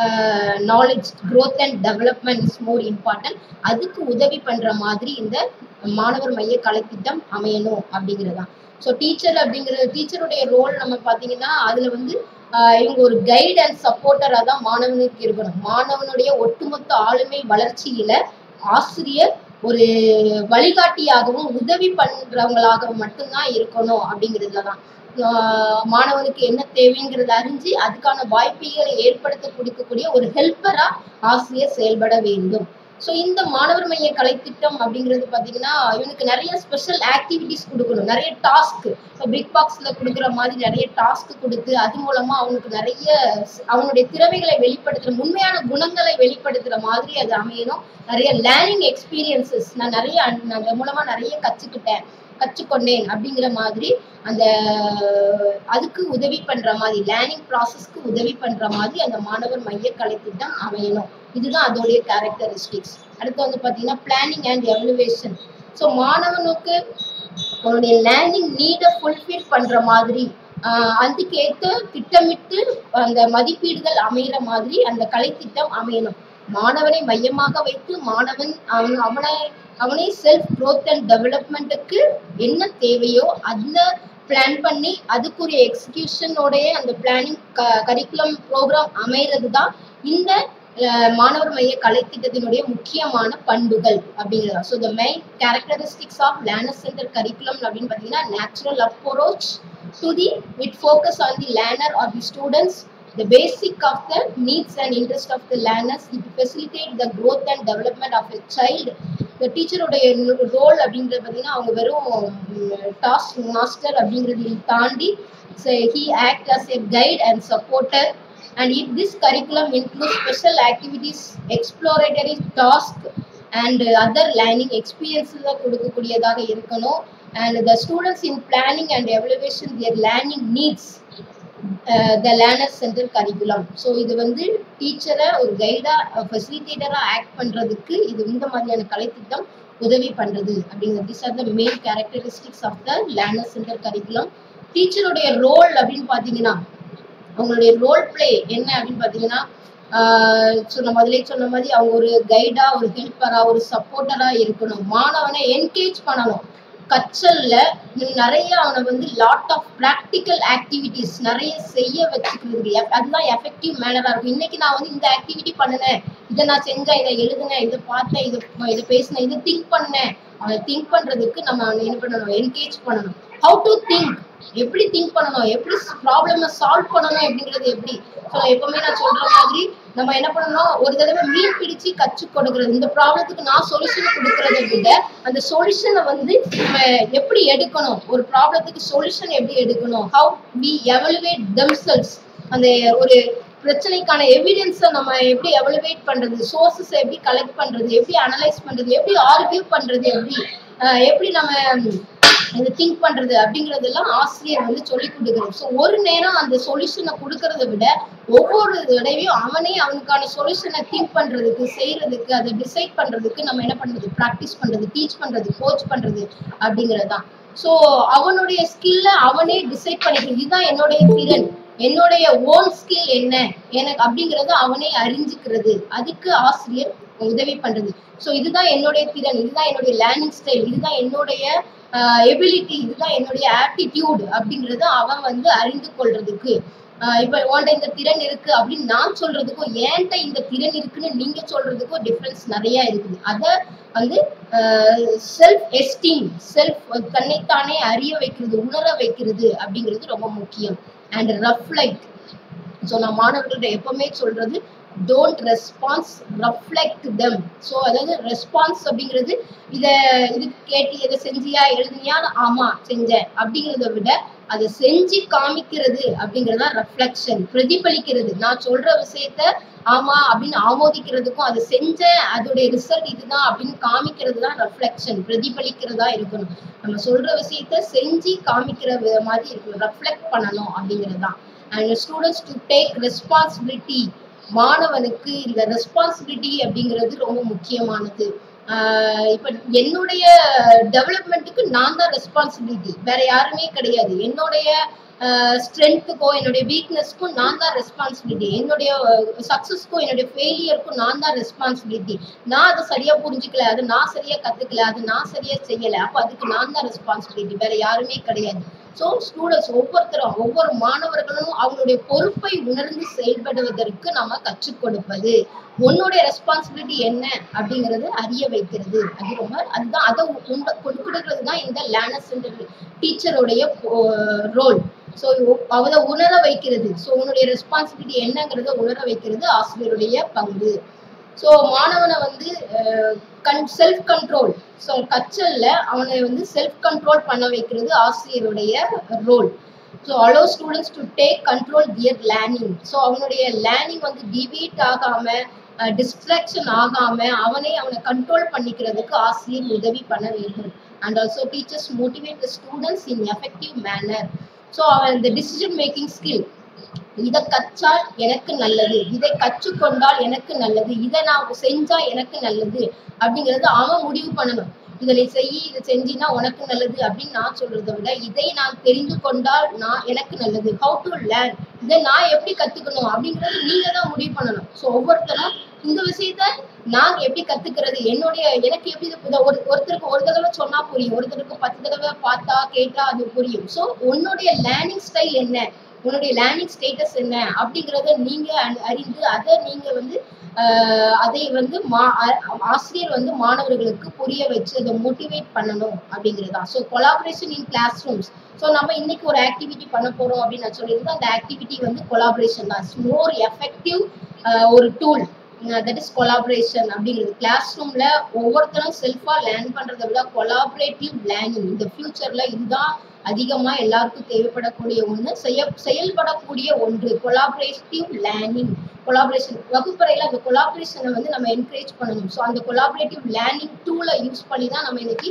[SPEAKER 1] knowledge growth and development is more important அதுக்கு உதவி பண்ற மாதிரி இந்த மாணவர் மைய கலைத்திட்டம் அமையணும் அப்படிங்கிறதான் ஸோ டீச்சர் அப்படிங்கிற டீச்சருடைய ரோல் நம்ம பார்த்தீங்கன்னா அதுல வந்து ஆஹ் இவங்க ஒரு கைட் அண்ட் சப்போர்ட்டரா தான் மாணவனுக்கு இருக்கணும் மாணவனுடைய ஒட்டுமொத்த ஆளுமை வளர்ச்சியில ஆசிரியர் ஒரு வழிகாட்டியாகவும் உதவி பண்றவங்களாகவும் மட்டும்தான் இருக்கணும் அப்படிங்கிறதுல தான் ஆஹ் மாணவனுக்கு என்ன தேவைங்கிறத அறிஞ்சு அதுக்கான வாய்ப்புகளை ஏற்படுத்த கொடுக்கக்கூடிய ஒரு ஹெல்ப்பரா ஆசிரியர் செயல்பட வேண்டும் ஸோ இந்த மாணவர் மைய கலைத்திட்டம் அப்படிங்கிறது பார்த்தீங்கன்னா இவனுக்கு நிறைய ஸ்பெஷல் ஆக்டிவிட்டிஸ் கொடுக்கணும் நிறைய டாஸ்க் இப்போ பிக் பாக்ஸ்ல கொடுக்குற மாதிரி நிறைய டாஸ்க் கொடுத்து அது மூலமா அவனுக்கு நிறைய ஸ்- அவனுடைய திறமைகளை வெளிப்படுத்துற உண்மையான குணங்களை வெளிப்படுத்துற மாதிரி அது அமையணும் நிறைய லேர்னிங் எக்ஸ்பீரியன்சஸ் நான் நிறைய அன்- அது மூலமா நிறைய கற்றுக்கிட்டேன் கற்றுக்கொண்டேன் அப்படிங்கிற மாதிரி அந்த அதுக்கு உதவி பண்ற மாதிரி லேர்னிங் ப்ராசஸ்க்கு உதவி பண்ற மாதிரி அந்த மாணவர் மைய கலைத்திட்டம் அமையணும் இதுதான் அதோடைய கேரக்டரிஸ்டிக்ஸ் அடுத்து வந்து பாத்தீங்கன்னா பிளானிங் அண்ட் எவலுவேஷன் ஸோ மாணவனுக்கு அவனுடைய லேர்னிங் நீடை ஃபுல்ஃபில் பண்ற மாதிரி ஆஹ் அதுக்கேற்ற திட்டமிட்டு அந்த மதிப்பீடுகள் அமைகிற மாதிரி அந்த கலைத்திட்டம் அமையணும் மாணவனை மையமாக வைத்து மாணவன் அவன் அவனை அவனை செல்ஃப் growth அண்ட் டெவலப்மெண்ட்டுக்கு என்ன தேவையோ அந்த பிளான் பண்ணி அதுக்குரிய எக்ஸிகியூஷனோடைய அந்த பிளானிங் கரிக்குலம் ப்ரோக்ராம் அமைகிறது தான் இந்த அஹ், மாணவர் மைய கலைத்திட்டத்தினுடைய முக்கியமான பண்புகள் அப்படிங்கிறதா so the main characteristics of learner centre curriculum அப்படின்னு பார்த்தீங்கன்னா natural approach to the with focus on the learner or the students the basic of the needs and interest of the learners it facilitate the growth and development of a child the டீச்சருடைய role அப்படிங்கிறது பார்த்தீங்கன்னா அவங்க வெறும் task master அப்படிங்கிறதையும் தாண்டி he act as a guide and supporter and it this curriculum include special activities exploratory task and other learning எக்ஸ்பீரியன்ஸில் கொடுக்கக்கூடியதாக இருக்கணும் and the students in planning and evaluation their learning needs the learner centre curriculum so இது வந்து டீச்சரை ஒரு கைடா ஃபெசிலிட்டேட்டராக act பண்ணுறதுக்கு இது இந்த மாதிரியான கலைத்திட்டம் உதவி பண்ணுறது அப்படிங்கிறது this are the main characteristics of the learner centre curriculum டீச்சருடைய ரோல் அப்படின்னு பார்த்தீங்கன்னா அவங்களுடைய ரோல் பிளே என்ன அப்படின்னு பார்த்தீங்கன்னா சொன்ன முதலே சொன்ன மாதிரி அவங்க ஒரு கைடா ஒரு ஹெல்ப்பரா ஒரு சப்போர்ட்டரா இருக்கணும் மாணவனை என்கேஜ் பண்ணணும் கற்றல்ல நீ நிறைய அவனை வந்து லாட் ஆஃப் ப்ராக்டிக்கல் ஆக்டிவிட்டிஸ் நிறைய செய்ய வச்சுக்கிறதுக்கு எஃப்- அதுதான் எஃபெக்டிவ் மேனரா இருக்கும் இன்னைக்கு நான் வந்து இந்த ஆக்டிவிட்டி பண்ணினேன் இதை நான் செஞ்சேன் இதை எழுதினேன் இதை பார்த்தேன் இதை இதை பேசினேன் இதை திங்க் பண்ணேன் அவனை திங்க் பண்றதுக்கு நம்ம அவனை என்ன பண்ணணும் என்கேஜ் பண்ணணும் ஹவு டு திங்க் எப்படி திங்க் பண்ணணும் எப்படி ப்ராப்ளமை சால்வ் பண்ணணும் அப்படிங்கிறது எப்படி ஸோ எப்பவுமே நான் சொல்ற மாதிரி நம்ம என்ன பண்ணணும் ஒரு தடவை மீன் பிடிச்சு கற்றுக் கொடுக்கறது இந்த ப்ராப்ளத்துக்கு நான் சொல்யூஷன் கொடுக்கறத விட அந்த சொல்யூஷனை வந்து நம்ம எப்படி எடுக்கணும் ஒரு ப்ராப்ளத்துக்கு சொல்யூஷன் எப்படி எடுக்கணும் ஹவு வி எவலுவேட் தெம்செல்ஸ் அந்த ஒரு பிரச்சனைக்கான எவிடன்ஸை நம்ம எப்படி எவலுவேட் பண்றது சோர்சஸ் எப்படி கலெக்ட் பண்றது எப்படி அனலைஸ் பண்றது எப்படி ஆர்கியூ பண்றது எப்படி அஹ் எப்படி நம்ம இது திங்க் பண்றது அப்படிங்கறதெல்லாம் ஆசிரியர் வந்து சொல்லி கொடுக்குறது ஸோ ஒரு நேரம் அந்த சொல்யூஷனை கொடுக்கறத விட ஒவ்வொரு தடவையும் அவனே அவனுக்கான சொல்யூஷனை திங்க் பண்றதுக்கு செய்யறதுக்கு அதை டிசைட் பண்றதுக்கு நம்ம என்ன பண்றது ப்ராக்டிஸ் பண்றது டீச் பண்றது கோச் பண்றது அப்படிங்கிறது தான் ஸோ அவனுடைய ஸ்கில்ல அவனே டிசைட் பண்ணிக்கிறது இதுதான் என்னுடைய திறன் என்னுடைய ஓன் ஸ்கில் என்ன எனக்கு அப்படிங்கறத அவனே அறிஞ்சுக்கிறது அதுக்கு ஆசிரியர் உதவி பண்றது ஸோ இதுதான் என்னுடைய திறன் இதுதான் என்னுடைய லேர்னிங் ஸ்டைல் இதுதான் என்னுடைய எபிலிட்டி இதுதான் என்னுடைய ஆப்டிடியூட் அப்படிங்கறத அவன் வந்து அறிந்து கொள்றதுக்கு ஆஹ் இப்ப உன்கிட்ட இந்த திறன் இருக்கு அப்படின்னு நான் சொல்றதுக்கும் ஏன்ட்ட இந்த திறன் இருக்குன்னு நீங்க சொல்றதுக்கும் டிஃபரன்ஸ் நிறைய இருக்குது அத வந்து செல்ஃப் எஸ்டீம் செல்ஃப் தன்னைத்தானே அறிய வைக்கிறது உணர வைக்கிறது அப்படிங்கிறது ரொம்ப முக்கியம் அண்ட் ரெஃப்ளெக்ட் ஸோ நான் மாணவர்கள்ட்ட எப்பவுமே சொல்றது don't response reflect them so அதாவது ரெஸ்பான்ஸ் அப்படிங்கிறது இதை இது கேட்டு இதை செஞ்சியா எழுதுனியா ஆமா செஞ்சேன் அப்படிங்கிறத விட அதை செஞ்சு காமிக்கிறது அப்படிங்கறதா ரெஃப்ளெக்ஷன் பிரதிபலிக்கிறது நான் சொல்ற விஷயத்த ஆமா அப்படின்னு ஆமோதிக்கிறதுக்கும் அதை செஞ்சேன் அதோடைய ரிசல்ட் இதுதான் அப்படின்னு காமிக்கிறது தான் ரெஃப்ளெக்ஷன் பிரதிபலிக்கிறதா இருக்கணும் நம்ம சொல்ற விஷயத்த செஞ்சு காமிக்கிற வி- மாதிரி இருக்கணும் ரெஃப்ளெக்ட் பண்ணணும் அப்படிங்கிறது தான் and students to take responsibility மாணவனுக்கு இந்த ரெஸ்பான்சிபிலிட்டி அப்படிங்கிறது ரொம்ப முக்கியமானது ஆஹ் இப்ப என்னுடைய டெவலப்மெண்ட்டுக்கு நான் தான் ரெஸ்பான்சிபிலிட்டி வேற யாருமே கிடையாது என்னுடைய ஸ்ட்ரென்த்துக்கோ என்னுடைய வீக்னஸ்க்கும் நான் தான் ரெஸ்பான்சிபிலிட்டி என்னுடைய சக்சஸ்க்கும் என்னுடைய ஃபெயிலியருக்கும் நான் தான் ரெஸ்பான்சிபிலிட்டி நான் அதை சரியா புரிஞ்சுக்கல அது நான் சரியா கத்துக்கல அது நான் சரியா செய்யல அப்ப அதுக்கு நான் தான் ரெஸ்பான்சிபிலிட்டி வேற யாருமே கிடையாது ஸோ ஸ்டூடெண்ட்ஸ் ஒவ்வொருத்தரும் ஒவ்வொரு மாணவர்களும் அவங்களுடைய பொறுப்பை உணர்ந்து செயல்படுவதற்கு நம்ம கற்றுக் கொடுப்பது உன்னுடைய ரெஸ்பான்சிபிலிட்டி என்ன அப்படிங்கறது அறிய வைக்கிறது அது ரொம்ப அதுதான் அதை உண்ட கொடுக்கிறது தான் இந்த லேர்னர்ஸ் டீச்சருடைய ரோல் ஸோ அவதை உணர வைக்கிறது ஸோ உன்னுடைய ரெஸ்பான்சிபிலிட்டி என்னங்கிறத உணர வைக்கிறது ஆசிரியருடைய பங்கு ஸோ மாணவனை வந்து கன் செல்ஃப் கண்ட்ரோல் ஸோ கற்றல்ல அவனை வந்து செல்ஃப் கண்ட்ரோல் பண்ண வைக்கிறது ஆசிரியருடைய role so allow students to take control their learning so அவனுடைய லேர்னிங் வந்து டிவேட் ஆகாம டிஸ்ட்ராக்ஷன் ஆகாம அவனே அவனை கண்ட்ரோல் பண்ணிக்கிறதுக்கு ஆசிரியர் உதவி பண்ண வேண்டும் and also teachers motivate the students in effective manner so அவன் இந்த டிசிஷன் மேக்கிங் ஸ்கில் இதை கற்றால் எனக்கு நல்லது இதை கற்றுக்கொண்டால் எனக்கு நல்லது இதை நான் செஞ்சா எனக்கு நல்லது அப்படிங்கறது அவன் முடிவு பண்ணணும் இதை செய் இதை செஞ்சினா உனக்கு நல்லது அப்படின்னு நான் சொல்றதை விட இதை நான் தெரிந்து கொண்டால் நான் எனக்கு நல்லது ஹவு டு லேர்ன் இதை நான் எப்படி கத்துக்கணும் அப்படிங்கறது நீங்க தான் முடிவு பண்ணணும் ஸோ ஒவ்வொருத்தரும் இந்த விஷயத்த நான் எப்படி கத்துக்கிறது என்னுடைய எனக்கு எப்படி இது ஒரு ஒருத்தருக்கு ஒரு தடவை சொன்னா புரியும் ஒருத்தருக்கு பத்து தடவை பார்த்தா கேட்டா அது புரியும் ஸோ உன்னுடைய லேர்னிங் ஸ்டைல் என்ன உன்னுடைய லேர்னிங் ஸ்டேட்டஸ் என்ன அப்படிங்கிறத நீங்க அறிந்து அதை நீங்க வந்து அதை வந்து மா ஆசிரியர் வந்து மாணவர்களுக்கு புரிய வச்சு அதை மோட்டிவேட் பண்ணணும் அப்படிங்கிறது தான் so collaboration in class rooms so நம்ம இன்னைக்கு ஒரு ஆக்டிவிட்டி பண்ண போறோம் அப்படின்னு நான் சொல்லியிருந்தேன் அந்த ஆக்டிவிட்டி வந்து கொலாபரேஷன் தான் மோர் எஃபெக்டிவ் ஒரு டூல் தட் இஸ் கொலாபரேஷன் அப்படிங்கிறது கிளாஸ் ரூம்ல ஒவ்வொருத்தரும் செல்ஃபா லேர்ன் பண்றதை விட கொலாபரேட்டிவ் லேர்னிங் இந்த ஃபியூச்சர்ல இதுதான் அதிகமா எல்லாருக்கும் தேவைப்படக்கூடிய ஒண்ணு செய்ய செயல்படக்கூடிய ஒன்று கொலாபரேட்டிவ் லேர்னிங் கொலாபரேஷன் வகுப்பறையில அந்த கொலாபரேஷனை வந்து நம்ம என்கரேஜ் பண்ணணும் ஸோ அந்த கொலாபரேட்டிவ் லேர்னிங் டூலை யூஸ் பண்ணி தான் நம்ம இன்னைக்கு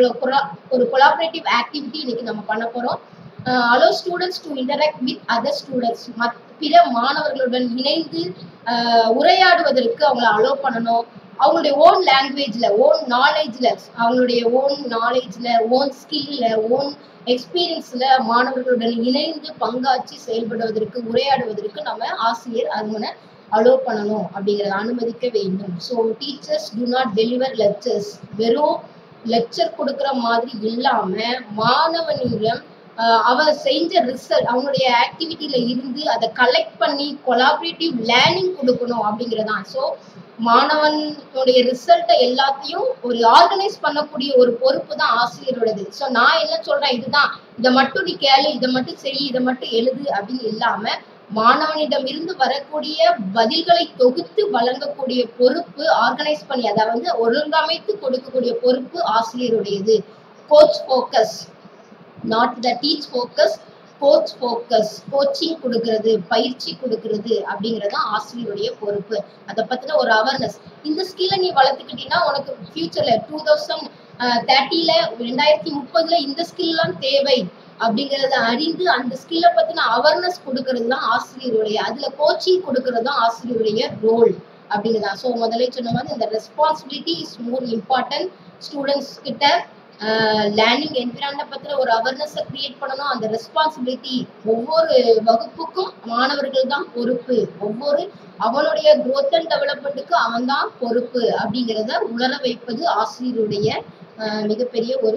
[SPEAKER 1] ஒரு கொலாபரேட்டிவ் ஆக்டிவிட்டி இன்னைக்கு நம்ம பண்ண போறோம் allow students to interact with other students மத் பிற மாணவர்களுடன் இணைந்து உரையாடுவதற்கு அவங்கள அலோ பண்ணணும் அவங்களுடைய ஓன் லாங்குவேஜ்ல ஓன் நாலேஜ்ல அவங்களுடைய ஓன் நாலேஜ்ல ஓன் ஸ்கில்ல ஓன் எக்ஸ்பீரியன்ஸ்ல மாணவர்களுடன் இணைந்து பங்காற்றி செயல்படுவதற்கு உரையாடுவதற்கு நம்ம ஆசிரியர் அதுமனை அலோ பண்ணணும் அப்படிங்கறத அனுமதிக்க வேண்டும் so teachers to not deliver lectures வெறும் லெக்சர் கொடுக்குற மாதிரி இல்லாம மாணவனிடம் அவ செஞ்ச ரிசல்ட் அவங்களுடைய ஆக்டிவிட்டியில இருந்து அதை கலெக்ட் பண்ணி கொலாபரேட்டிவ் லேர்னிங் கொடுக்கணும் அப்படிங்கறதான் ஸோ மாணவனுடைய ரிசல்ட்டை எல்லாத்தையும் ஒரு ஆர்கனைஸ் பண்ணக்கூடிய ஒரு பொறுப்பு தான் ஆசிரியரோடது ஸோ நான் என்ன சொல்றேன் இதுதான் இதை மட்டும் நீ கேளு இதை மட்டும் செய் இதை மட்டும் எழுது அப்படின்னு இல்லாம மாணவனிடம் இருந்து வரக்கூடிய பதில்களை தொகுத்து வழங்கக்கூடிய பொறுப்பு ஆர்கனைஸ் பண்ணி அதை வந்து ஒழுங்கமைத்து கொடுக்கக்கூடிய பொறுப்பு ஆசிரியருடையது coach focus not the teach focus coach focus coaching கொடுக்கறது பயிற்சி கொடுக்கறது அப்படிங்கிறது தான் ஆசிரியருடைய பொறுப்பு அதை பத்தின ஒரு அவேர்னஸ் இந்த ஸ்கில்லை நீ வளர்த்துக்கிட்டீங்கன்னா உனக்கு ஃபியூச்சர்ல டூ தௌசண்ட் தேர்ட்டில ரெண்டாயிரத்தி முப்பதுல இந்த ஸ்கில்லாம் தேவை அப்படிங்கறத அறிந்து அந்த ஸ்கில்லை பத்தின அவேர்னஸ் கொடுக்கறது தான் ஆசிரியருடைய அதுல கோச்சிங் கொடுக்கறது தான் ஆசிரியருடைய ரோல் அப்படிங்கிறதா ஸோ முதல்ல சொன்ன மாதிரி இந்த responsibility is more important students கிட்ட லேர்னிங் என்விரான்மெண்ட் பத்தின ஒரு அவேர்னஸை கிரியேட் பண்ணணும் அந்த ரெஸ்பான்சிபிலிட்டி ஒவ்வொரு வகுப்புக்கும் மாணவர்கள் தான் பொறுப்பு ஒவ்வொரு அவனுடைய growth அண்ட் டெவலப்மெண்ட்டுக்கு அவன் தான் பொறுப்பு அப்படிங்கிறத உணர வைப்பது ஆசிரியருடைய மிகப்பெரிய ஒரு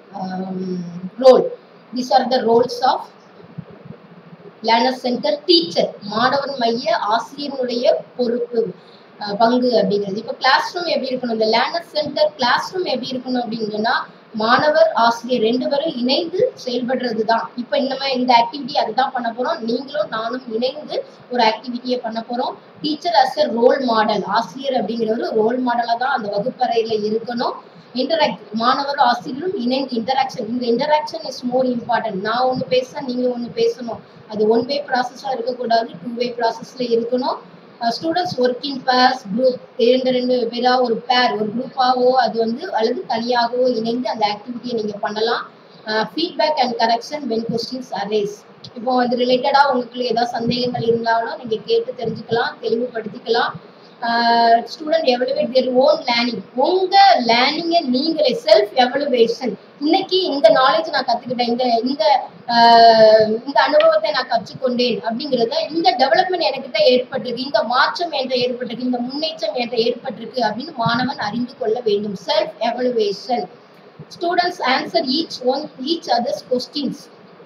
[SPEAKER 1] role these are the roles of learner centre teacher மாணவன் மைய ஆசிரியனுடைய பொறுப்பு பங்கு அப்படிங்கிறது இப்போ கிளாஸ் ரூம் எப்படி இருக்கணும் இந்த லேர்னர் சென்டர் கிளாஸ் ரூம் எப்படி இருக்கணும் அப்படின்னா மாணவர் ஆசிரியர் ரெண்டு பேரும் இணைந்து செயல்படுறது தான் இப்போ இந்த மாதிரி இந்த ஆக்டிவிட்டி அதுதான் பண்ண போறோம் நீங்களும் நானும் இணைந்து ஒரு ஆக்டிவிட்டியை பண்ண போறோம் teacher as a role model ஆசிரியர் அப்படிங்கிறவர் ரோல் மாடலா தான் அந்த வகுப்பறையில இருக்கணும் இன்டராக்ட் மாணவர் ஆசிரியரும் இணைந்து இன்டராக்ஷன் இந்த இன்டராக்ஷன் இஸ் மோர் இம்பார்ட்டன்ட் நான் ஒன்று பேசுறேன் நீங்க ஒன்று பேசணும் அது ஒன் வே ப்ராசஸா இருக்கக்கூடாது டூ வே ப்ராசஸ்ல இருக்கணும் ஸ்டூடெண்ட்ஸ் ஒர்க்கிங் பேர்ஸ் குரூப் இரண்டு ரெண்டு பேரா ஒரு பேர் ஒரு குரூப்பாவோ அது வந்து அல்லது தனியாகவோ இணைந்து அந்த ஆக்டிவிட்டியை நீங்க பண்ணலாம் feedback and correction when questions arise இப்போ வந்து ரிலேட்டடாக உங்களுக்கு ஏதாவது சந்தேகங்கள் இருந்தாலும் நீங்கள் கேட்டு தெரிஞ்சுக்கலாம் தெளிவுபடுத்திக்கலாம் student evaluate their own learning உங்கள் லேர்னிங்கை நீங்களே செல்ஃப் எவலுவேஷன் இன்னைக்கு இந்த நாலேஜ் நான் கற்றுக்கிட்டேன் இந்த இந்த ஆஹ் இந்த அனுபவத்தை நான் கற்றுக்கொண்டேன் அப்படிங்கிறத இந்த டெவலப்மெண்ட் என்கிட்ட ஏற்பட்டிருக்கு இந்த மாற்றம் என்கிட்ட ஏற்பட்டிருக்கு இந்த முன்னேற்றம் என்கிட்ட ஏற்பட்டிருக்கு அப்படின்னு மாணவன் அறிந்து கொள்ள வேண்டும் self evaluation students answer each one each others questions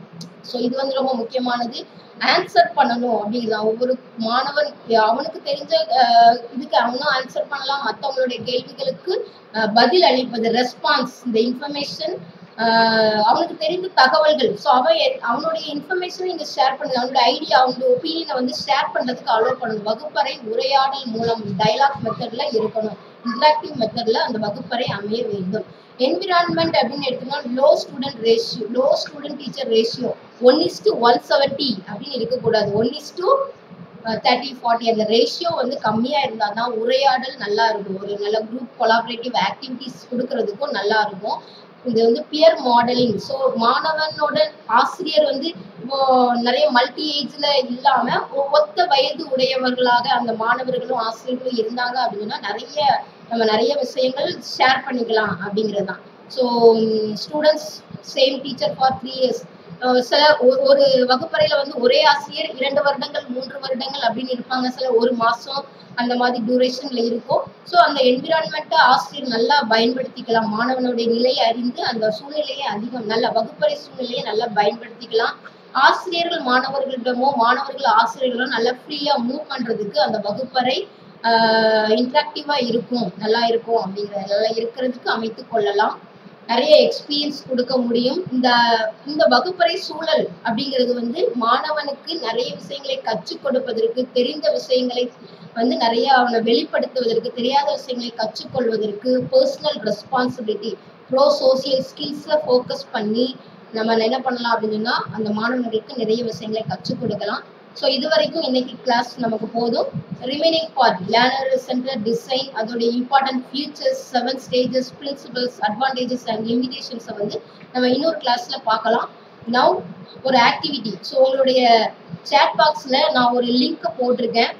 [SPEAKER 1] so இது வந்து ரொம்ப முக்கியமானது ஆன்சர் பண்ணணும் அப்படிங்கிறது ஒவ்வொரு மாணவன் அவனுக்கு தெரிஞ்ச அஹ், இதுக்கு அவனும் ஆன்சர் பண்ணலாம் மற்றவங்களுடைய கேள்விகளுக்கு அஹ், பதில் அளிப்பது ரெஸ்பான்ஸ் இந்த இன்ஃபர்மேஷன் அவனுக்கு தெரிந்த தகவல்கள் ஸோ அவன் எ- அவனுடைய இன்ஃபர்மேஷனை இங்கே ஷேர் பண்ணுது அவனுடைய ஐடியா அவனுடைய ஒப்பீனியனை வந்து ஷேர் பண்ணுறதுக்கு அலோவ் பண்ணணும் வகுப்பறை உரையாடல் மூலம் டைலாக் மெத்தட்ல இருக்கணும் இன்டராக்டிவ் மெத்தட்ல அந்த வகுப்பறை அமைய வேண்டும் என்விரான்மெண்ட் அப்படின்னு எடுத்தோம்னா low student ratio low student teacher ratio one is to one seventy அப்படின்னு இருக்கக்கூடாது one is to thirty forty அந்த ரேஷியோ வந்து கம்மியாக இருந்தால் தான் உரையாடல் நல்லா இருக்கும் ஒரு நல்ல குரூப் கொலாபரேட்டிவ் ஆக்டிவிட்டிஸ் கொடுக்கறதுக்கும் நல்லா இருக்கும் இது வந்து பியர் மாடலிங் ஸோ மாணவனோட ஆசிரியர் வந்து இப்போ நிறைய மல்டி ஏஜ்ல இல்லாம ஒ- ஒத்த வயது உடையவர்களாக அந்த மாணவர்களும் ஆசிரியர்களும் இருந்தாங்க அப்படின்னா நிறைய நம்ம நிறைய விஷயங்கள் ஷேர் பண்ணிக்கலாம் அப்படிங்கிறது தான் so students same teacher for three years சில ஒரு ஒரு வகுப்பறையில வந்து ஒரே ஆசிரியர் இரண்டு வருடங்கள் மூன்று வருடங்கள் அப்படின்னு இருப்பாங்க சில ஒரு மாசம் அந்த மாதிரி டியூரேஷன்ல இருக்கும் ஸோ அந்த என்விரான்மெண்ட்டை ஆசிரியர் நல்லா பயன்படுத்திக்கலாம் மாணவனுடைய நிலையை அறிந்து அந்த சூழ்நிலையை அதிகம் நல்ல வகுப்பறை சூழ்நிலையை நல்லா பயன்படுத்திக்கலாம் ஆசிரியர்கள் மாணவர்களிடமோ மாணவர்கள் ஆசிரியர்களும் நல்லா ஃப்ரீயா மூவ் பண்றதுக்கு அந்த வகுப்பறை இன்ட்ராக்டிவா இருக்கும் நல்லா இருக்கும் அப்படிங்கிற நல்லா இருக்கிறதுக்கு அமைத்து கொள்ளலாம் நிறைய எக்ஸ்பீரியன்ஸ் கொடுக்க முடியும் இந்த இந்த வகுப்பறை சூழல் அப்படிங்கிறது வந்து மாணவனுக்கு நிறைய விஷயங்களை கற்றுக் கொடுப்பதற்கு தெரிந்த விஷயங்களை வந்து நிறைய அவனை வெளிப்படுத்துவதற்கு தெரியாத விஷயங்களை கற்றுக்கொள்வதற்கு பர்சனல் ரெஸ்பான்சிபிலிட்டி ப்ரோ சோசியல் ஸ்கில்ஸ்ல ஃபோக்கஸ் பண்ணி நம்ம என்ன பண்ணலாம் அப்படின்னு சொன்னா அந்த மாணவர்களுக்கு நிறைய விஷயங்களை கற்றுக் கொடுக்கலாம் ஸோ இது வரைக்கும் இன்னைக்கு கிளாஸ் நமக்கு போதும் remaining part learner centre design அதோடைய important features seven stages principles advantages and லிமிடேஷன்ஸை வந்து நம்ம இன்னொரு கிளாஸ்ல பார்க்கலாம் நவ் ஒரு ஆக்டிவிட்டி ஸோ உங்களுடைய சேட் பாக்ஸ்ல நான் ஒரு லிங்க் போட்டிருக்கேன்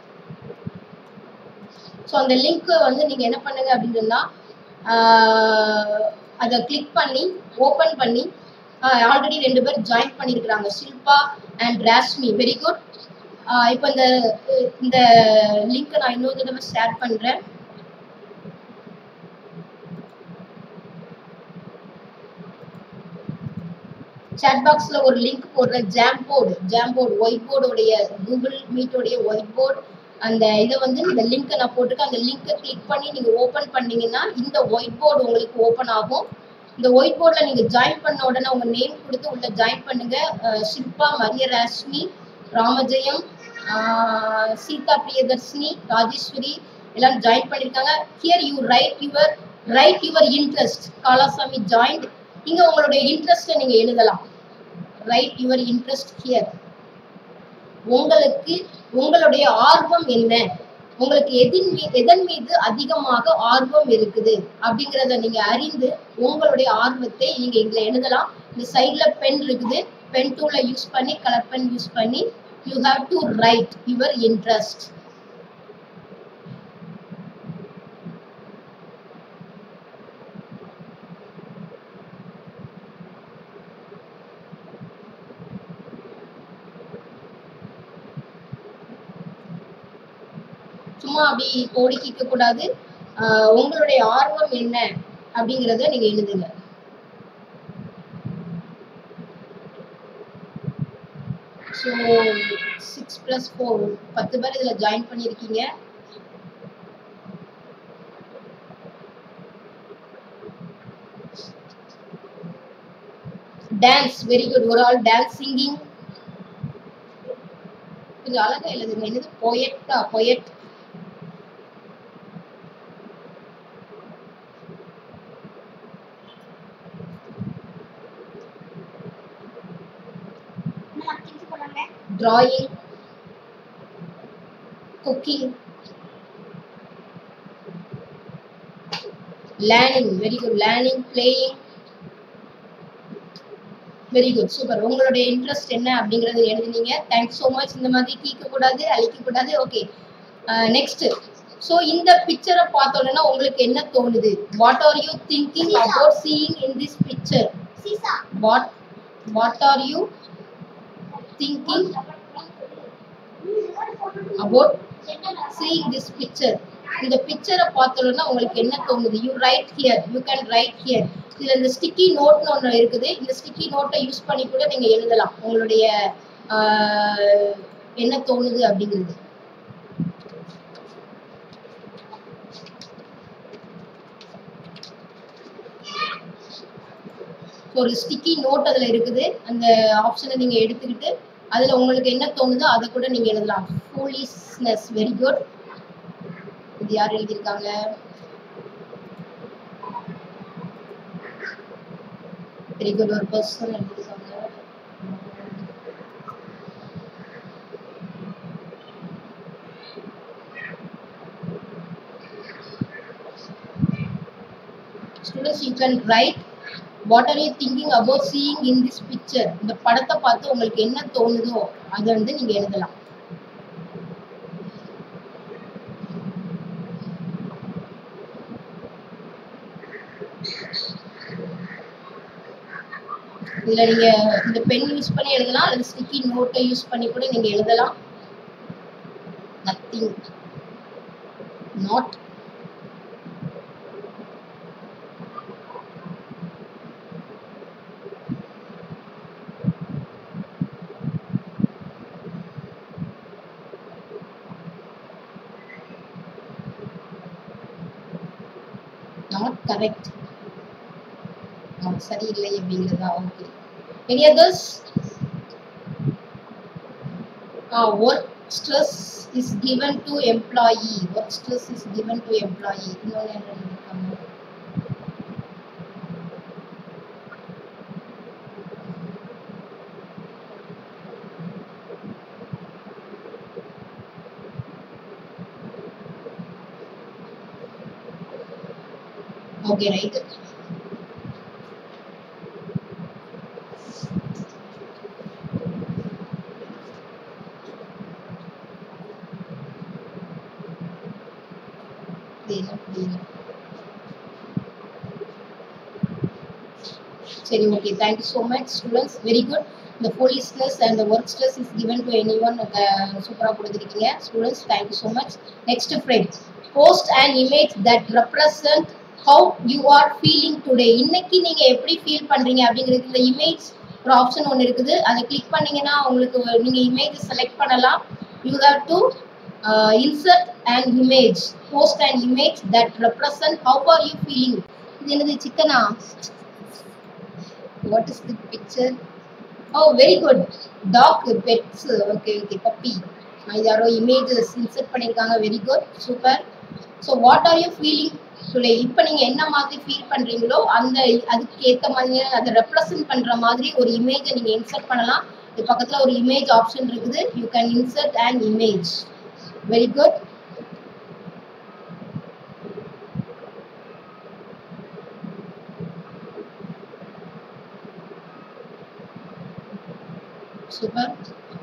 [SPEAKER 1] ஸோ அந்த லிங்க் வந்து நீங்க என்ன பண்ணுங்க அப்படின்னு சொன்னா ஆஹ், அதை கிளிக் பண்ணி ஓபன் பண்ணி ஆல்ரெடி ரெண்டு பேர் ஜாயின் பண்ணியிருக்கிறாங்க Shilpa and Rashmi very good இப்போ இந்த இந்த லிங்க்கை நான் இன்னொரு தடவை ஷேர் பண்றேன் சாட் பாக்ஸ்ல ஒரு லிங்க் போடுறேன் ஜாம் போர்டு ஜாம் போர்டு ஒயிட் போர்டுடைய கூகுள் மீட்டோடைய ஒயிட் போர்டு அந்த இதை வந்து இந்த லிங்க்கை நான் போட்டிருக்கேன் அந்த லிங்கை கிளிக் பண்ணி நீங்க ஓபன் பண்ணீங்கன்னா இந்த ஒயிட் போர்டு உங்களுக்கு ஓபன் ஆகும் இந்த ஒயிட் போர்டில் நீங்க ஜாயின் பண்ண உடனே உங்க நேம் கொடுத்து உள்ள ஜாயின் பண்ணுங்க அஹ் ஷில்பா மரியராஷ்மி ராமஜெயம் ஆஹ் சீதா பிரியதர்ஷினி ராஜேஸ்வரி எல்லாம் ஜாயின் பண்ணிருக்காங்க here you write your write your interest காலாசாமி ஜாயின்ட் இங்க உங்களுடைய இன்ட்ரெஸ்ட்டை நீங்க எழுதலாம் ரைட் யுவர் இன்ட்ரெஸ்ட் ஹியர் உங்களுக்கு உங்களுடைய ஆர்வம் என்ன உங்களுக்கு எதின் மீ- எதன் மீது அதிகமாக ஆர்வம் இருக்குது அப்படிங்கறத நீங்க அறிந்து உங்களுடைய ஆர்வத்தை நீங்க இதுல எழுதலாம் இந்த சைட்ல பென் இருக்குது பென் டூல யூஸ் பண்ணி கலர் பென் யூஸ் பண்ணி you have to write your interest சும்மா அப்படி கோடிக்க கூடாது ஆஹ் உங்களுடைய ஆர்வம் என்ன அப்படிங்கறத நீங்க எழுதுங்க ஸோ சிக்ஸ் ப்ளஸ் ஃபோர் பத்து பேர் இதுல ஜாயின் பண்ணியிருக்கீங்க டான்ஸ் வெரி குட் ஒரு ஆள் டான்ஸ் சிங்கிங் கொஞ்சம் அழகா எழுதுங்க என்னது பொயட்டா poet drawing cooking learning very good learning playing very good super உங்களுடைய இன்ட்ரெஸ்ட் என்ன அப்படிங்கறது எழுதுனீங்க தேங்க்ஸ் ஸோ மச் இந்த மாதிரி கீக்க கூடாது அழிக்க கூடாது ஓகே நெக்ஸ்ட் ஸோ இந்த பிக்சரை பார்த்த உடனே உங்களுக்கு என்ன தோணுது what are you thinking about seeing in this picture
[SPEAKER 2] சீசா
[SPEAKER 1] what what are you thinking about seeing this picture இந்த பிக்சரை பார்த்த உடனே உங்களுக்கு என்ன தோணுது you write here you can write here இதுல இந்த ஸ்டிக்கி நோட்னு ஒன்று இருக்குது இந்த ஸ்டிக்கி நோட்டை யூஸ் பண்ணி கூட நீங்க எழுதலாம் உங்களுடைய ஆஹ், என்ன தோணுது அப்படிங்கிறது ஒரு ஸ்டிக்கி நோட் அதுல இருக்குது அந்த ஆப்ஷனை நீங்க எடுத்துக்கிட்டு அதுல உங்களுக்கு என்ன தோணுதோ அதை கூட நீங்க எழுதலாம் ஃபூலிஷ்னஸ் வெரி குட் இது யார் எழுதியிருக்காங்க வெரி குட் ஒரு பர்சன் எழுதியிருக்காங்க students you can write what are you thinking about seeing in this picture இந்த படத்தை பார்த்து உங்களுக்கு என்ன தோணுதோ அதை வந்து நீங்க எழுதலாம் இதுல நீங்க இந்த பென் யூஸ் பண்ணி எழுதலாம் அல்லது ஸ்டிக்கி நோட்டை யூஸ் பண்ணி கூட நீங்க எழுதலாம் நத்திங் நாட் நாட் கரெக்ட் சரியில்லை அப்படிங்கிறதா okay any others work stress is given to employee work stress is given to employee இன்னொன்று என்ன எழுதியிருக்காங்க ஓகே ரைட் புரியல புரியல சரி okay thank you so much students very good இந்த போலீஸ்னஸ் and work stress is given to any one சூப்பராக கொடுத்துருக்கீங்க students thank you so much next friend post and image that represent how you are feeling today இன்னைக்கு நீங்க எப்படி feel பண்றீங்க அப்படிங்கிறது இந்த இமேஜ் ஒரு ஆப்ஷன் ஒன்று இருக்குது அதை கிளிக் பண்ணீங்கன்னா உங்களுக்கு ஒரு- நீங்க இமேஜ் செலக்ட் பண்ணலாம் you have to insert and image post and image that represent how are you feeling இது என்னது சிக்கனா what is the picture oh very good dog pets okay okay puppy யாரோ இமேஜஸ் இன்சர்ட் பண்ணியிருக்காங்க very good super so what are you feeling today இப்போ நீங்கள் என்ன மாதிரி feel பண்ணுறீங்களோ அந்த அதுக்கு ஏற்ற மாதிரி அதை ரெப்ரசன்ட் பண்ணுற மாதிரி ஒரு இமேஜை நீங்கள் இன்சர்ட் பண்ணலாம் இது பக்கத்தில் ஒரு இமேஜ் ஆப்ஷன் இருக்குது you can insert and image very good super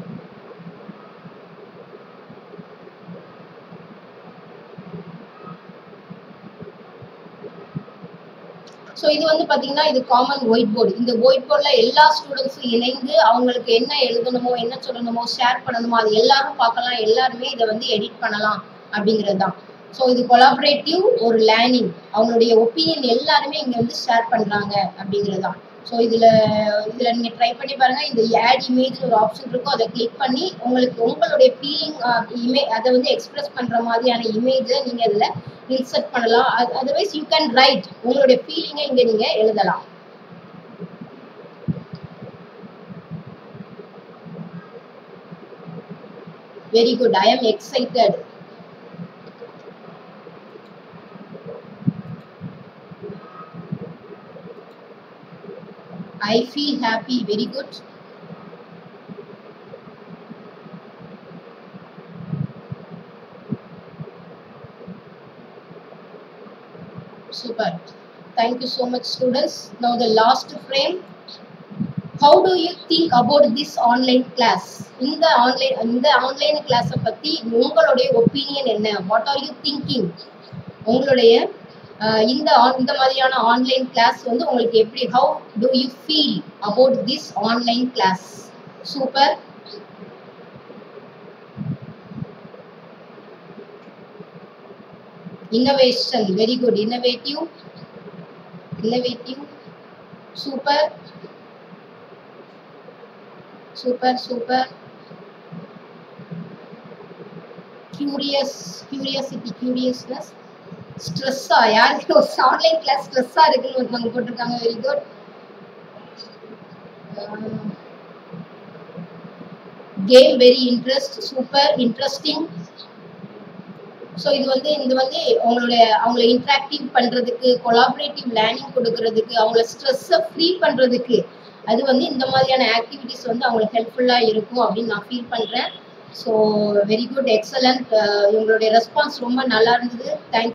[SPEAKER 1] so இது வந்து பார்த்தீங்கன்னா இது காமன் ஒயிட் போர்டு இந்த ஒயிட் போர்டில் எல்லா ஸ்டூடெண்ட்ஸும் இணைந்து அவங்களுக்கு என்ன எழுதணுமோ என்ன சொல்லணுமோ ஷேர் பண்ணணுமோ அது எல்லாரும் பார்க்கலாம் எல்லாருமே இதை வந்து எடிட் பண்ணலாம் அப்படிங்கிறது தான் ஸோ இது கொலாபரேட்டிவ் ஒரு லேர்னிங் அவங்களுடைய ஒப்பீனியன் எல்லாருமே இங்கே வந்து ஷேர் பண்ணுறாங்க அப்படிங்கிறது தான் ஸோ இதில் இதில் நீங்கள் ட்ரை பண்ணி பாருங்கள் இந்த ஆட் இமேஜ் ஒரு ஆப்ஷன் இருக்கும் அதை கிளிக் பண்ணி உங்களுக்கு உங்களுடைய ஃபீலிங் இமே அதை வந்து எக்ஸ்பிரஸ் பண்ணுற மாதிரியான இமேஜை நீங்கள் இதில் இன்சர்ட் பண்ணலாம் அதர்வைஸ் யூ கேன் ரைட் உங்களுடைய ஃபீலிங்கை இங்கே நீங்கள் எழுதலாம் very good I am excited I feel happy. Very good. Super. Thank you so much, students. Now the last frame. How do you think about this online class இந்த online இந்த online கிளாஸை பற்றி உங்களுடைய opinion என்ன what are you thinking உங்களுடைய அஹ், இந்த on- இந்த மாதிரியான ஆன்லைன் கிளாஸ் வந்து உங்களுக்கு எப்படி how do you feel about this online class super innovation very good innovative innovative super super super curious curiosity curiousness ஸ்ட்ரெஸ்ஸா யாருக்கு ஒரு ஆன்லைன் கிளாஸ் ஸ்ட்ரெஸ்ஸா இருக்குன்னு ஒருத்தவங்க போட்டிருக்காங்க very good game very interest super interesting so இது வந்து இது வந்து அவங்களுடைய அவங்கள இன்ட்ராக்டிவ் பண்றதுக்கு கொலாபரேட்டிவ் லேர்னிங் கொடுக்கறதுக்கு அவங்கள ஸ்ட்ரெஸ்ஸை ஃப்ரீ பண்றதுக்கு அது வந்து இந்த மாதிரியான ஆக்டிவிட்டிஸ் வந்து அவங்களுக்கு ஹெல்ப்ஃபுல்லாக இருக்கும் அப்படின்னு நான் ஃபீல் பண்றேன் ஸோ வெரி குட் எக்ஸலண்ட் உங்களுடைய ரெஸ்பான்ஸ் ரொம்ப நல்லா இருந்தது தேங்க்